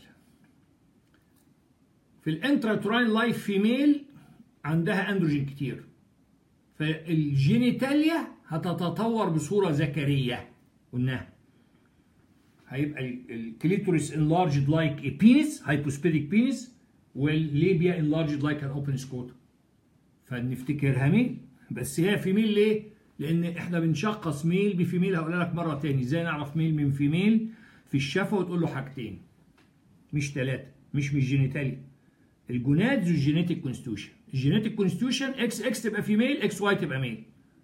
في الانتراتوراين لايف فيميل عندها اندروجين كتير فالجينيتاليا هتتطور بصوره ذكريه قلناها هيبقى الكليتوريس انلارجد لايك a penis hypospheric penis والليبيا enlarged like an open scrotum فنفتكرها ميل بس هي فيميل ليه؟ لان احنا بنشخص ميل بفيميل هقول لك مره تاني ازاي نعرف ميل من فيميل في الشفه وتقول له حاجتين مش ثلاثه مش مش جينيتالي الجونادز والجينيتيك كونستيوشن الجينيتيك كونستيوشن اكس اكس تبقى فيميل اكس واي تبقى ميل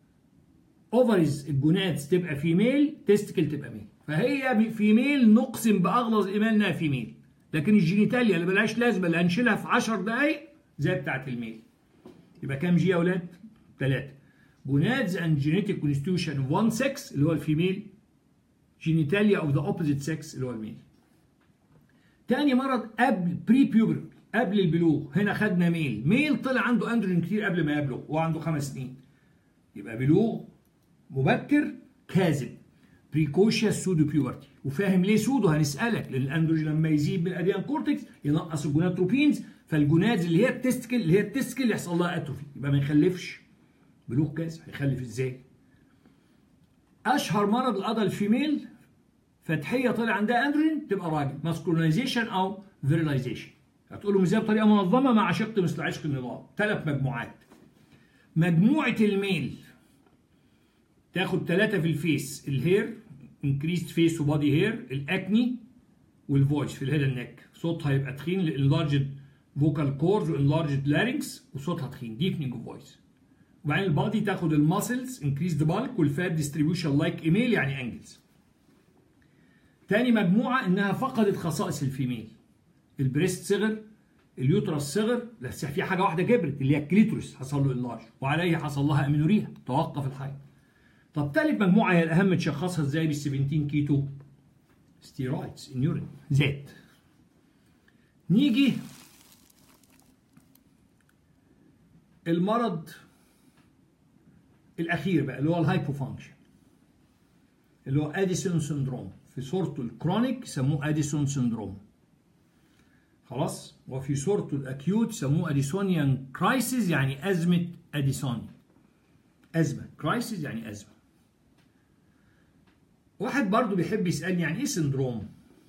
اوفريز الجونادز تبقى فيميل تستكل تبقى ميل فهي فيميل نقسم باغلظ الايمان انها فيميل لكن الجينيتاليا اللي ملهاش لازمه اللي هنشيلها في 10 دقائق زي بتاعت الميل يبقى كام جي يا اولاد؟ ثلاثه جونادز اند جينيتيك كونستيوشن اوف 1 سكس اللي هو الفيميل جينيتاليا اوف ذا اوبوزيت سكس اللي هو الميل تاني مرض قبل بري بيوبر قبل البلوغ هنا خدنا ميل ميل طلع عنده اندروجين كتير قبل ما يبلغ وهو عنده خمس سنين يبقى بلوغ مبكر كاذب بريكوشيا سودو بيوبرتي وفاهم ليه سودو هنسالك لان الاندروجين لما يزيد من الاديان كورتكس ينقص الجوناتروبينز فالجونادز اللي هي التستكل اللي هي التستكل يحصل لها اتروفي يبقى ما يخلفش بلوغ كاذب هيخلف ازاي؟ اشهر مرض القضاء الفيميل فتحيه طلع عندها اندروجين تبقى راجل ماسكولينايزيشن او فيرلايزيشن هتقول لهم ازاي بطريقه منظمه مع شق مثل عشق النظام ثلاث مجموعات مجموعه الميل تاخد ثلاثه في الفيس الهير انكريست فيس وبادي هير الاكني والفويس في الهيد النك صوتها يبقى تخين لانلارجد فوكال كورز وانلارجد لارynx وصوتها تخين ديفنينج فويس وبعدين البادي تاخد الماسلز انكريز ذا بالك والفات ديستريبيوشن لايك ايميل يعني انجلز تاني مجموعه انها فقدت خصائص الفيميل البريست صغر اليوترس صغر بس في حاجه واحده كبرت اللي هي الكليتورس حصل له انلارج وعليه حصل لها امينوريا توقف الحيض طب تالت مجموعه هي الاهم تشخصها ازاي بال 17 كيتو ستيرويدز ان يورين زيت نيجي المرض الاخير بقى اللي هو الهايبوفانكشن اللي هو اديسون سندروم في صورته الكرونيك سموه اديسون سندروم خلاص وفي صورته الاكيوت سموه اديسونيان كرايسيس يعني ازمه اديسوني ازمه كرايسيس يعني ازمه واحد برضو بيحب يسالني يعني ايه سندروم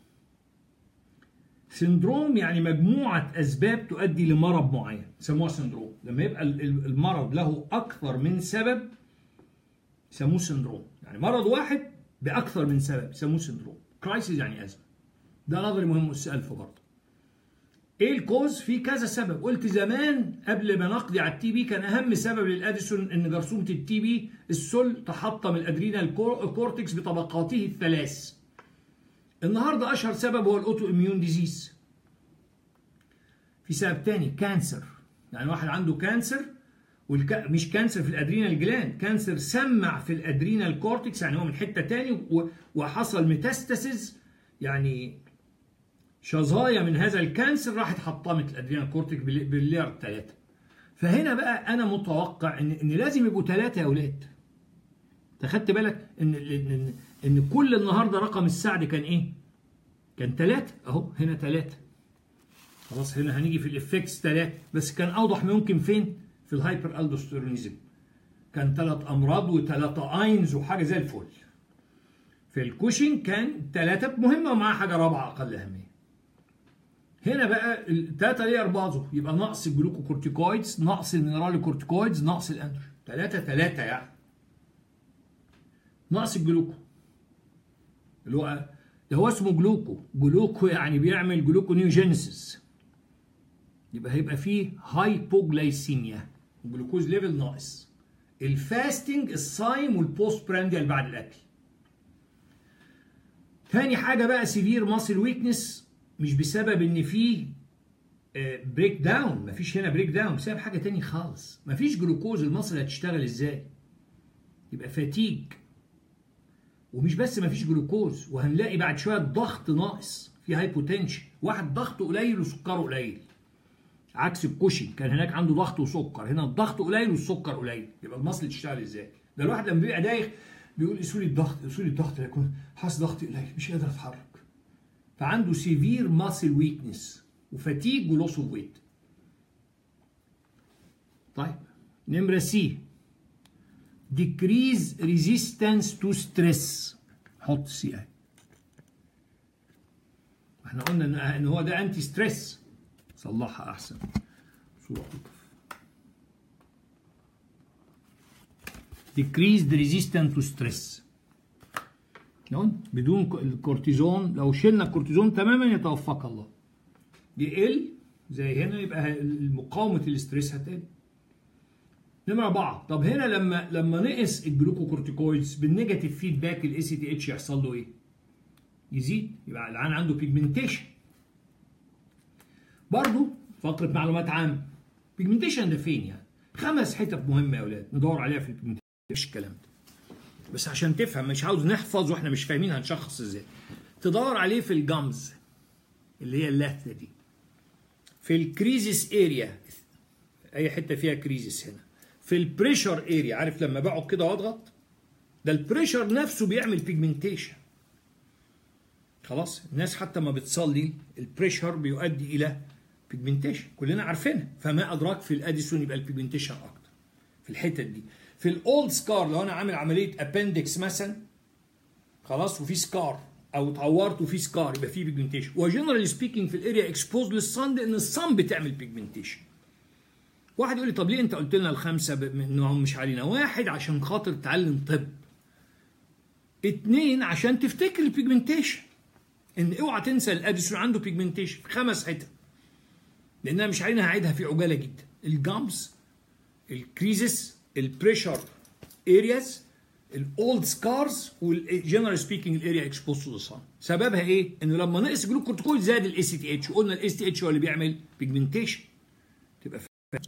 سندروم يعني مجموعة أسباب تؤدي لمرض معين يسموها سندروم لما يبقى المرض له أكثر من سبب يسموه سندروم يعني مرض واحد بأكثر من سبب يسموه سندروم كرايسيس يعني أزمة ده نظري مهم السؤال في برضه ايه الكوز في كذا سبب قلت زمان قبل ما نقضي على التي بي كان اهم سبب للاديسون ان جرثومه التي بي السل تحطم الادرينال كورتكس بطبقاته الثلاث النهارده اشهر سبب هو الاوتو اميون ديزيز في سبب تاني كانسر يعني واحد عنده كانسر والك... مش كانسر في الادرينال جلاند كانسر سمع في الادرينال كورتكس يعني هو من حته تاني و... وحصل ميتاستاسيز يعني شظايا من هذا الكانسر راحت حطمت الادرينال كورتكس بال... باللير ثلاثه فهنا بقى انا متوقع ان ان لازم يبقوا ثلاثه يا اولاد انت خدت بالك ان ان ان كل النهارده رقم السعد كان ايه؟ كان ثلاثه اهو هنا ثلاثه خلاص هنا هنيجي في الافكتس ثلاثه بس كان اوضح ممكن فين؟ في الهايبر الدوستيرونيزم كان ثلاث امراض وثلاثه اينز وحاجه زي الفل في الكوشن كان ثلاثه مهمه ومعاها حاجه رابعه اقل اهميه هنا بقى الثلاثه ليه اربعه يبقى نقص الجلوكوكورتيكويدز نقص المينرال كورتيكويدز نقص الاندروجين ثلاثه ثلاثه يعني نقص الجلوكو اللي هو ده هو اسمه جلوكو جلوكو يعني بيعمل جلوكونيوجينيسيس يبقى هيبقى فيه هايبوجلايسيميا الجلوكوز ليفل ناقص الفاستنج الصايم والبوست برانديال بعد الاكل تاني حاجه بقى سيفير ماسل ويكنس مش بسبب ان فيه بريك داون مفيش هنا بريك داون بسبب حاجه تاني خالص مفيش جلوكوز المصل هتشتغل ازاي يبقى فاتيج ومش بس مفيش جلوكوز وهنلاقي بعد شويه الضغط ناقص في هايبوتنشن واحد ضغطه قليل وسكره قليل عكس الكوشن كان هناك عنده ضغط وسكر هنا الضغط قليل والسكر قليل يبقى المصل تشتغل ازاي ده الواحد لما بيبقى دايخ بيقول قيسوا لي الضغط قيسوا لي الضغط يكون حاسس ضغطي قليل مش قادر اتحرك فعنده سيفير ماسل ويكنس وفاتيج ولوس اوف ويت طيب نمره سي decrease resistance to stress حط سي اي احنا قلنا ان هو ده انتي ستريس صلحها احسن صوره الطف decrease the resistance to stress بدون الكورتيزون لو شلنا الكورتيزون تماما يتوفاك الله يقل زي هنا يبقى مقاومه الاستريس هتقل نمرة أربعة طب هنا لما لما نقص الجلوكوكورتيكويدز بالنيجاتيف فيدباك الاي سي تي اتش يحصل له ايه؟ يزيد يبقى العيان عنده بيجمنتيشن برضه فقرة معلومات عامة بيجمنتيشن ده فين يعني؟ خمس حتت مهمة يا أولاد ندور عليها في البيجمنتيشن مش الكلام ده بس عشان تفهم مش عاوز نحفظ واحنا مش فاهمين هنشخص ازاي تدور عليه في الجامز اللي هي اللثة دي في الكريزيس اريا اي حته فيها كريزيس هنا في البريشر اريا عارف لما بقعد كده واضغط ده البريشر نفسه بيعمل بيجمنتيشن خلاص الناس حتى ما بتصلي البريشر بيؤدي الى بيجمنتيشن كلنا عارفينها فما ادراك في الاديسون يبقى البيجمنتيشن اكتر في الحتت دي في الاولد سكار لو انا عامل عمليه ابندكس مثلا خلاص وفي سكار او اتعورت وفي سكار يبقى في بيجمنتيشن وجنرالي سبيكينج في الاريا اكسبوز للصن لان الصن بتعمل بيجمنتيشن واحد يقول لي طب ليه انت قلت لنا الخمسه انهم مش علينا واحد عشان خاطر تعلم طب اتنين عشان تفتكر البيجمنتيشن ان اوعى تنسى الاديسون عنده بيجمنتيشن في خمس حتت لانها مش علينا هعيدها في عجاله جدا الجامز الكريزس البريشر ارياز الاولد سكارز والجنرال سبيكينج الاريا اكسبوز تو ذا سببها ايه؟ انه لما نقص جلوكورتيكويد زاد الاي سي تي اتش وقلنا الاي سي تي اتش هو اللي بيعمل بيجمنتيشن تبقى فاهم.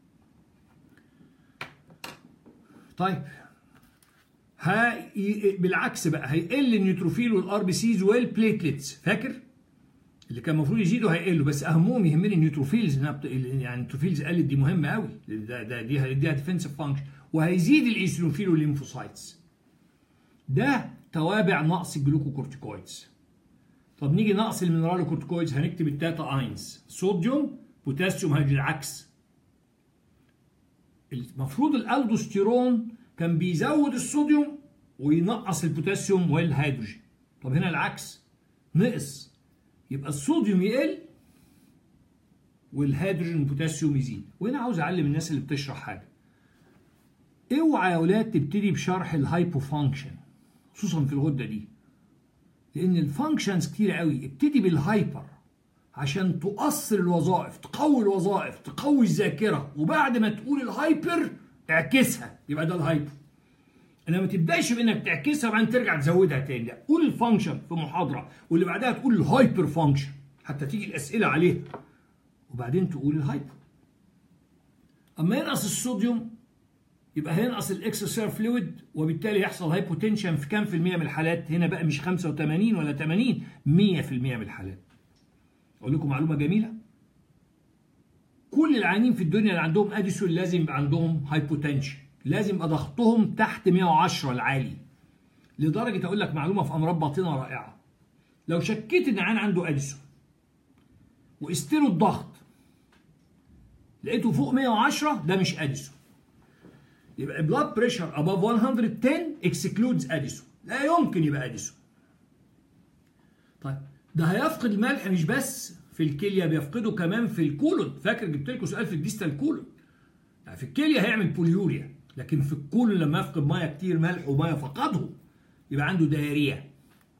طيب ها بالعكس بقى هيقل النيوتروفيل والار بي سيز والبليتلتس فاكر؟ اللي كان المفروض يزيدوا هيقلوا بس اهمهم يهمني النيوتروفيلز انها بت... يعني النيوتروفيلز قلت دي مهمه قوي ده ده دي هيديها ديفنسيف فانكشن وهيزيد الايسينوفيل والليمفوسايتس ده توابع نقص الجلوكوكورتيكويدز طب نيجي نقص المينرالوكورتيكويدز هنكتب التاتا اينز صوديوم بوتاسيوم هيجي العكس المفروض الالدوستيرون كان بيزود الصوديوم وينقص البوتاسيوم والهيدروجين طب هنا العكس نقص يبقى الصوديوم يقل والهيدروجين والبوتاسيوم يزيد وهنا عاوز اعلم الناس اللي بتشرح حاجه اوعى يا اولاد تبتدي بشرح الهايبو فانكشن خصوصا في الغده دي لان الفانكشنز كتير قوي ابتدي بالهايبر عشان تؤثر الوظائف تقوي الوظائف تقوي الذاكره وبعد ما تقول الهايبر اعكسها يبقى ده الهايبر انما ما تبداش بانك تعكسها وبعدين ترجع تزودها تاني لا قول الفانكشن في محاضره واللي بعدها تقول الهايبر فانكشن حتى تيجي الاسئله عليها وبعدين تقول الهايبر اما ينقص الصوديوم يبقى هينقص الاكسترا فلويد وبالتالي يحصل هايبوتنشن في كام في المية من الحالات هنا بقى مش 85 ولا 80 100 في المية من الحالات اقول لكم معلومه جميله كل العيانين في الدنيا اللي عندهم اديسون لازم يبقى عندهم هايبوتنشن لازم يبقى ضغطهم تحت 110 العالي لدرجه اقول لك معلومه في امراض باطنه رائعه لو شكيت ان عيان عنده اديسون وقست له الضغط لقيته فوق 110 ده مش اديسون يبقى بلاد بريشر above 110 excludes اديسون لا يمكن يبقى اديسون طيب ده هيفقد الملح مش بس في الكليه بيفقده كمان في الكولون فاكر جبت لكم سؤال في الديستال كولون يعني في الكليه هيعمل بوليوريا لكن في الكولون لما يفقد ميه كتير ملح وميه فقده يبقى عنده دايريا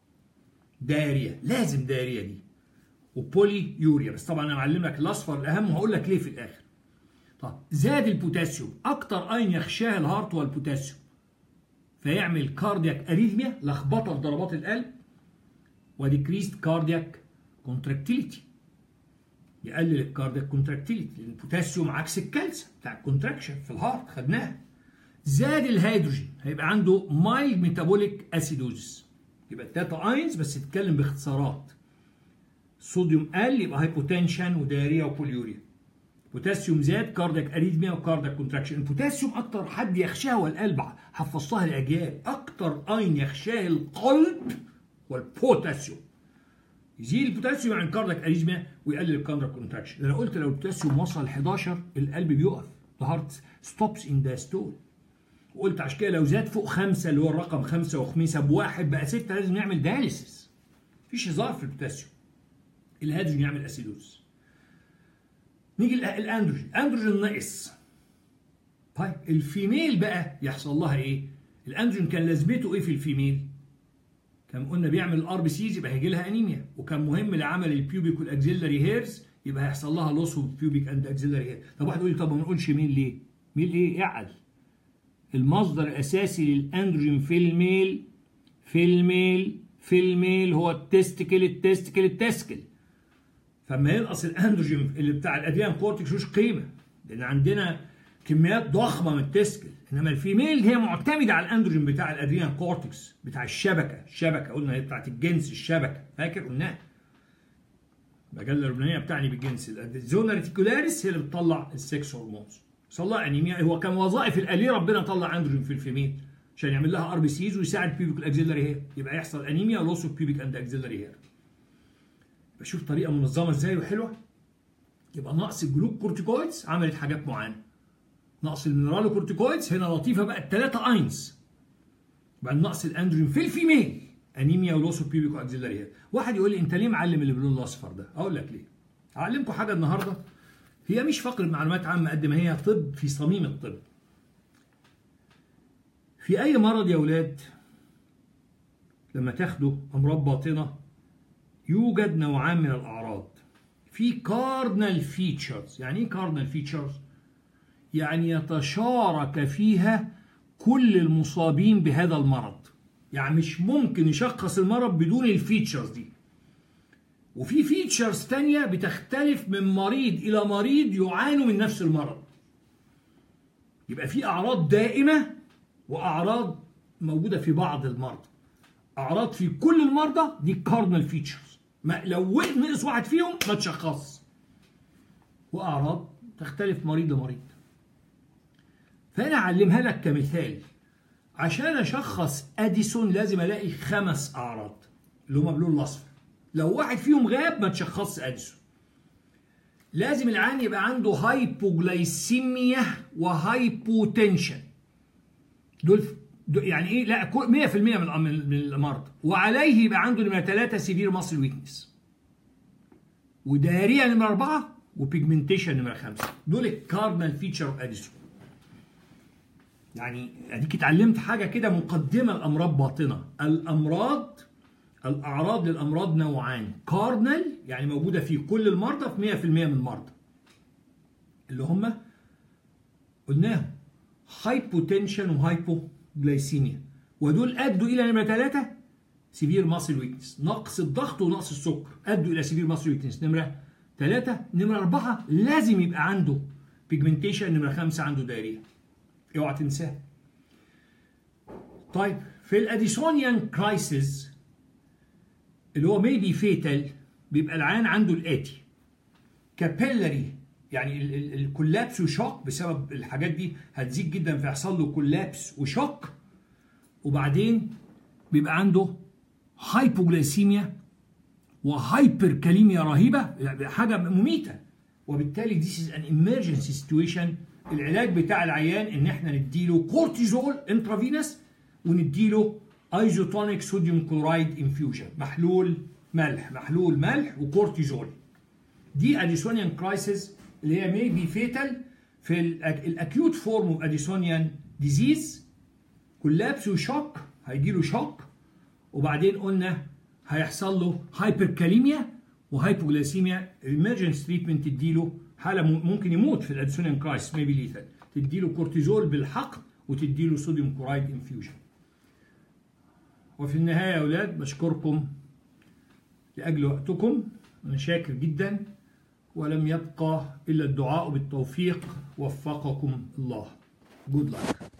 دايريا لازم دايريا دي وبولي يوريا بس طبعا انا معلم لك الاصفر الاهم وهقول لك ليه في الاخر طب زاد البوتاسيوم اكتر اين يخشاه الهارت هو البوتاسيوم فيعمل كاردياك اريثميا لخبطه في ضربات القلب وديكريست كاردياك كونتراكتيليتي يقلل الكاردياك كونتراكتيليتي لان البوتاسيوم عكس الكالسيوم بتاع الكونتراكشن في الهارت خدناه زاد الهيدروجين هيبقى عنده مايلد ميتابوليك اسيدوزس يبقى التاتا اينز بس تتكلم باختصارات صوديوم قل يبقى هايبوتنشن ودايريا وبوليوريا بوتاسيوم زاد كاردياك اريثميا وكاردياك كونتراكشن البوتاسيوم اكتر حد يخشاه هو القلب حفظتها لاجيال اكتر اين يخشاه القلب هو البوتاسيوم يزيد البوتاسيوم عن كاردياك اريثميا ويقلل الكاردياك كونتراكشن انا قلت لو البوتاسيوم وصل 11 القلب بيقف the heart stops in diastole وقلت عشان كده لو زاد فوق خمسة اللي هو الرقم خمسة وخميسة بواحد بقى ستة لازم نعمل دياليسيس مفيش هزار في البوتاسيوم الهيدروجين يعمل اسيدوز نيجي الاندروجين الاندروجين ناقص طيب الفيميل بقى يحصل لها ايه الاندروجين كان لازمته ايه في الفيميل كان قلنا بيعمل الار بي سيز يبقى هيجي لها انيميا وكان مهم لعمل البيوبيك والاكزيلاري هيرز يبقى هيحصل لها لوس اوف بيوبيك اند اكزيلاري هير طب واحد يقول لي طب ما نقولش ميل ليه ميل ايه اعقل المصدر الاساسي للاندروجين في الميل في الميل في الميل هو التستكل التستكل التستكل فما ينقص الاندروجين اللي بتاع الادريان كورتكس مش قيمه لان عندنا كميات ضخمه من التستكل انما الفيميل هي معتمده على الاندروجين بتاع الادريان كورتكس بتاع الشبكه الشبكه قلنا هي بتاعت الجنس الشبكه فاكر قلناها المجله اللبنانيه بتعني بالجنس الزونا ريتيكولاريس هي اللي بتطلع السكس هرمونز صلى انيميا هو كان وظائف الاليه ربنا طلع اندروجين في الفيميل عشان يعمل لها ار بي سيز ويساعد بيبيك الاكزيلاري هير يبقى يحصل انيميا لوس اوف بيبيك اند اكزيلاري هير بشوف طريقه منظمه ازاي وحلوه يبقى نقص الجلوكورتيكويدز عملت حاجات معينه نقص المينرالوكورتيكويدز هنا لطيفه بقى الثلاثه اينز بقى نقص الاندروجين في الفيميل انيميا ولوس اوف بيبيك واكزيلاري هير واحد يقول لي انت ليه معلم اللي باللون الاصفر ده اقول لك ليه اعلمكم حاجه النهارده هي مش فقره معلومات عامه قد ما هي طب في صميم الطب في اي مرض يا اولاد لما تاخدوا امراض باطنه يوجد نوعان من الاعراض في كاردنال فيتشرز يعني ايه كاردنال فيتشرز يعني يتشارك فيها كل المصابين بهذا المرض يعني مش ممكن يشخص المرض بدون الفيتشرز دي وفي فيتشرز تانية بتختلف من مريض إلى مريض يعانوا من نفس المرض يبقى في أعراض دائمة وأعراض موجودة في بعض المرضى أعراض في كل المرضى دي كاردنال فيتشرز ما لو نقص واحد فيهم ما تشخص وأعراض تختلف مريض لمريض فأنا أعلمها لك كمثال عشان أشخص أديسون لازم ألاقي خمس أعراض اللي هما باللون الأصفر لو واحد فيهم غاب ما تشخصش اديسون لازم العيان يبقى عنده هايبوجلايسيميا وهايبوتنشن دول يعني ايه لا 100% من من المرضى وعليه يبقى عنده نمره 3 سيفير ماسل ويكنس وداريا نمره 4 وبيجمنتيشن نمره 5 دول الكاردنال فيتشر اوف اديسون يعني اديك اتعلمت حاجه كده مقدمه لامراض باطنه الامراض الأعراض للأمراض نوعان كارنال يعني موجودة في كل المرضى في 100% من المرضى اللي هم قلناهم هايبوتنشن وهايبوجلايسيميا ودول أدوا إلى نمرة ثلاثة سيفير ماسل ويكنس نقص الضغط ونقص السكر أدوا إلى سيفير ماسل ويكنس نمرة ثلاثة نمرة أربعة لازم يبقى عنده بيجمنتيشن نمره خمسه عنده دايريا اوعى تنساه طيب في الاديسونيان كرايسيس اللي هو ميبي فيتال بيبقى العيان عنده الاتي كابيلاري يعني الكولابس وشوك بسبب الحاجات دي هتزيد جدا فيحصل له كولابس وشوك وبعدين بيبقى عنده هايبوجليسيميا وهايبر كاليميا رهيبه حاجه مميته وبالتالي this is an emergency situation العلاج بتاع العيان ان احنا نديله كورتيزول انترافينس ونديله ايزوتونيك صوديوم كلورايد انفيوجن محلول ملح محلول ملح وكورتيزول دي اديسونيان كرايسيس اللي هي ميبي فيتال في الاكيوت فورم اوف اديسونيان ديزيز كولابس وشوك هيجي له شوك وبعدين قلنا هيحصل له هايبركاليميا وهايبوغلاسيميا الامرجنس تريتمنت تديله حاله ممكن يموت في الاديسونيان كرايس ميبي ليثال تديله كورتيزول بالحقن وتديله صوديوم كلورايد انفيوجن وفي النهايه يا اولاد بشكركم لاجل وقتكم انا شاكر جدا ولم يبقى الا الدعاء بالتوفيق وفقكم الله good luck